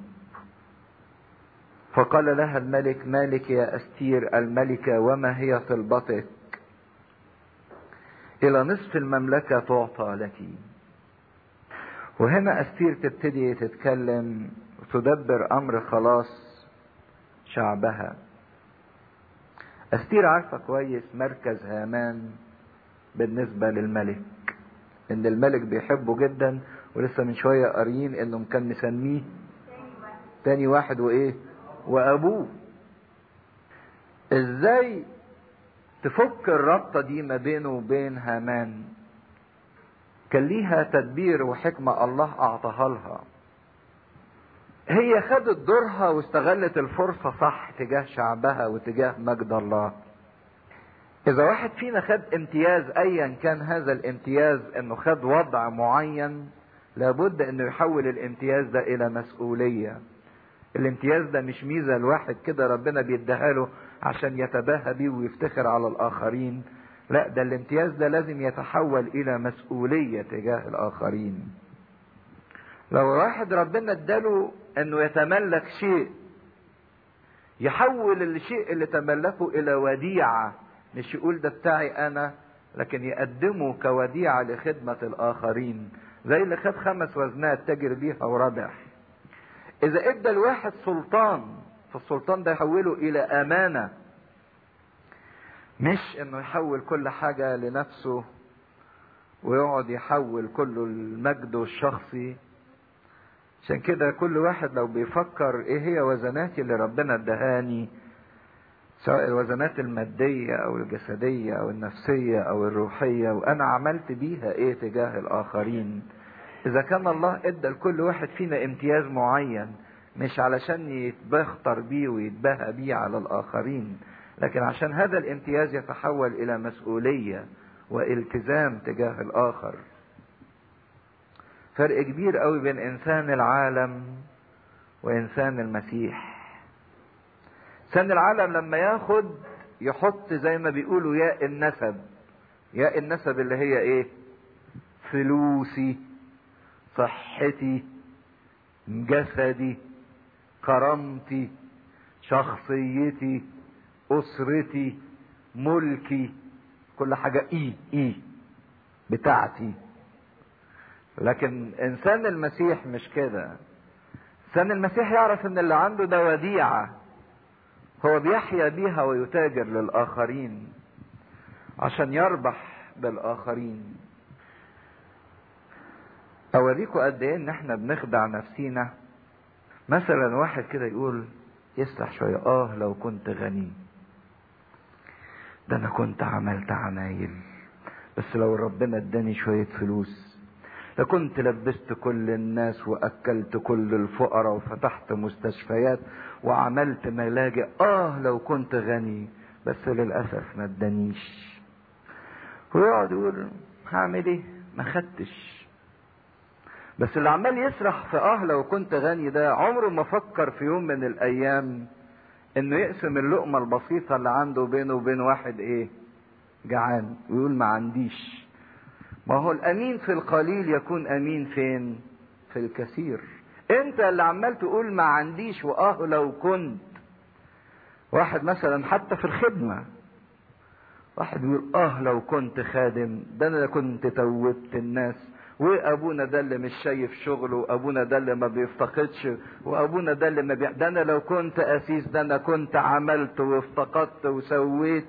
فقال لها الملك مالك يا استير الملكه وما هي طلبتك الى نصف المملكة تعطى لك وهنا استير تبتدي تتكلم وتدبر امر خلاص شعبها استير عارفة كويس مركز هامان بالنسبة للملك ان الملك بيحبه جدا ولسه من شوية قاريين انه كان مسميه تاني واحد وايه وابوه ازاي تفك الرابطة دي ما بينه وبين هامان كان ليها تدبير وحكمة الله أعطاها لها هي خدت دورها واستغلت الفرصة صح تجاه شعبها وتجاه مجد الله إذا واحد فينا خد امتياز أيا كان هذا الامتياز إنه خد وضع معين لابد إنه يحول الامتياز ده إلى مسؤولية الامتياز ده مش ميزة الواحد كده ربنا بيديها له عشان يتباهى بيه ويفتخر على الآخرين لا ده الامتياز ده لازم يتحول إلى مسؤولية تجاه الآخرين لو واحد ربنا اداله انه يتملك شيء يحول الشيء اللي تملكه الى وديعة مش يقول ده بتاعي انا لكن يقدمه كوديعة لخدمة الاخرين زي اللي خد خمس وزنات تجر بيها وربح اذا ادى الواحد سلطان فالسلطان ده يحوله الى امانة مش انه يحول كل حاجة لنفسه ويقعد يحول كله المجد الشخصي عشان كده كل واحد لو بيفكر ايه هي وزناتي اللي ربنا ادهاني سواء الوزنات المادية او الجسدية او النفسية او الروحية وانا عملت بيها ايه تجاه الاخرين اذا كان الله ادى لكل واحد فينا امتياز معين مش علشان يتبختر بيه ويتباهى بيه على الاخرين لكن عشان هذا الامتياز يتحول الى مسؤولية والتزام تجاه الاخر فرق كبير قوي بين انسان العالم وانسان المسيح انسان العالم لما ياخد يحط زي ما بيقولوا ياء النسب ياء النسب اللي هي ايه فلوسي صحتي جسدي كرامتي شخصيتي اسرتي ملكي كل حاجة ايه ايه بتاعتي لكن انسان المسيح مش كده انسان المسيح يعرف ان اللي عنده ده وديعة هو بيحيا بيها ويتاجر للاخرين عشان يربح بالاخرين اوريكم قد ايه ان احنا بنخدع نفسينا مثلا واحد كده يقول يسرح شوية اه لو كنت غني ده انا كنت عملت عمايل بس لو ربنا اداني شوية فلوس لكنت لبست كل الناس واكلت كل الفقراء وفتحت مستشفيات وعملت ملاجئ اه لو كنت غني بس للاسف ما ادانيش ويقعد يقول هعمل ايه ما خدتش بس اللي عمال يسرح في اه لو كنت غني ده عمره ما فكر في يوم من الايام انه يقسم اللقمه البسيطه اللي عنده بينه وبين واحد ايه جعان ويقول ما عنديش ما هو الامين في القليل يكون امين فين في الكثير انت اللي عمال تقول ما عنديش واه لو كنت واحد مثلا حتى في الخدمه واحد يقول اه لو كنت خادم ده انا كنت توبت الناس وابونا ده اللي مش شايف شغله وابونا ده اللي ما بيفتقدش وابونا ده اللي ما بي... ده انا لو كنت اسيس ده انا كنت عملت وافتقدت وسويت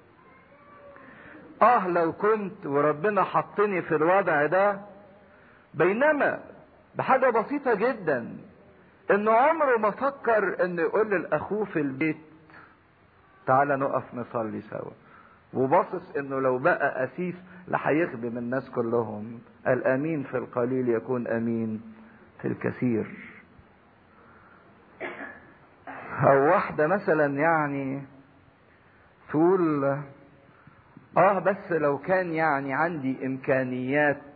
اه لو كنت وربنا حطني في الوضع ده بينما بحاجه بسيطه جدا انه عمره ما فكر انه يقول لاخوه في البيت تعالى نقف نصلي سوا وباصص انه لو بقى اسيس لهيخدم الناس كلهم الامين في القليل يكون امين في الكثير او واحده مثلا يعني تقول اه بس لو كان يعني عندي امكانيات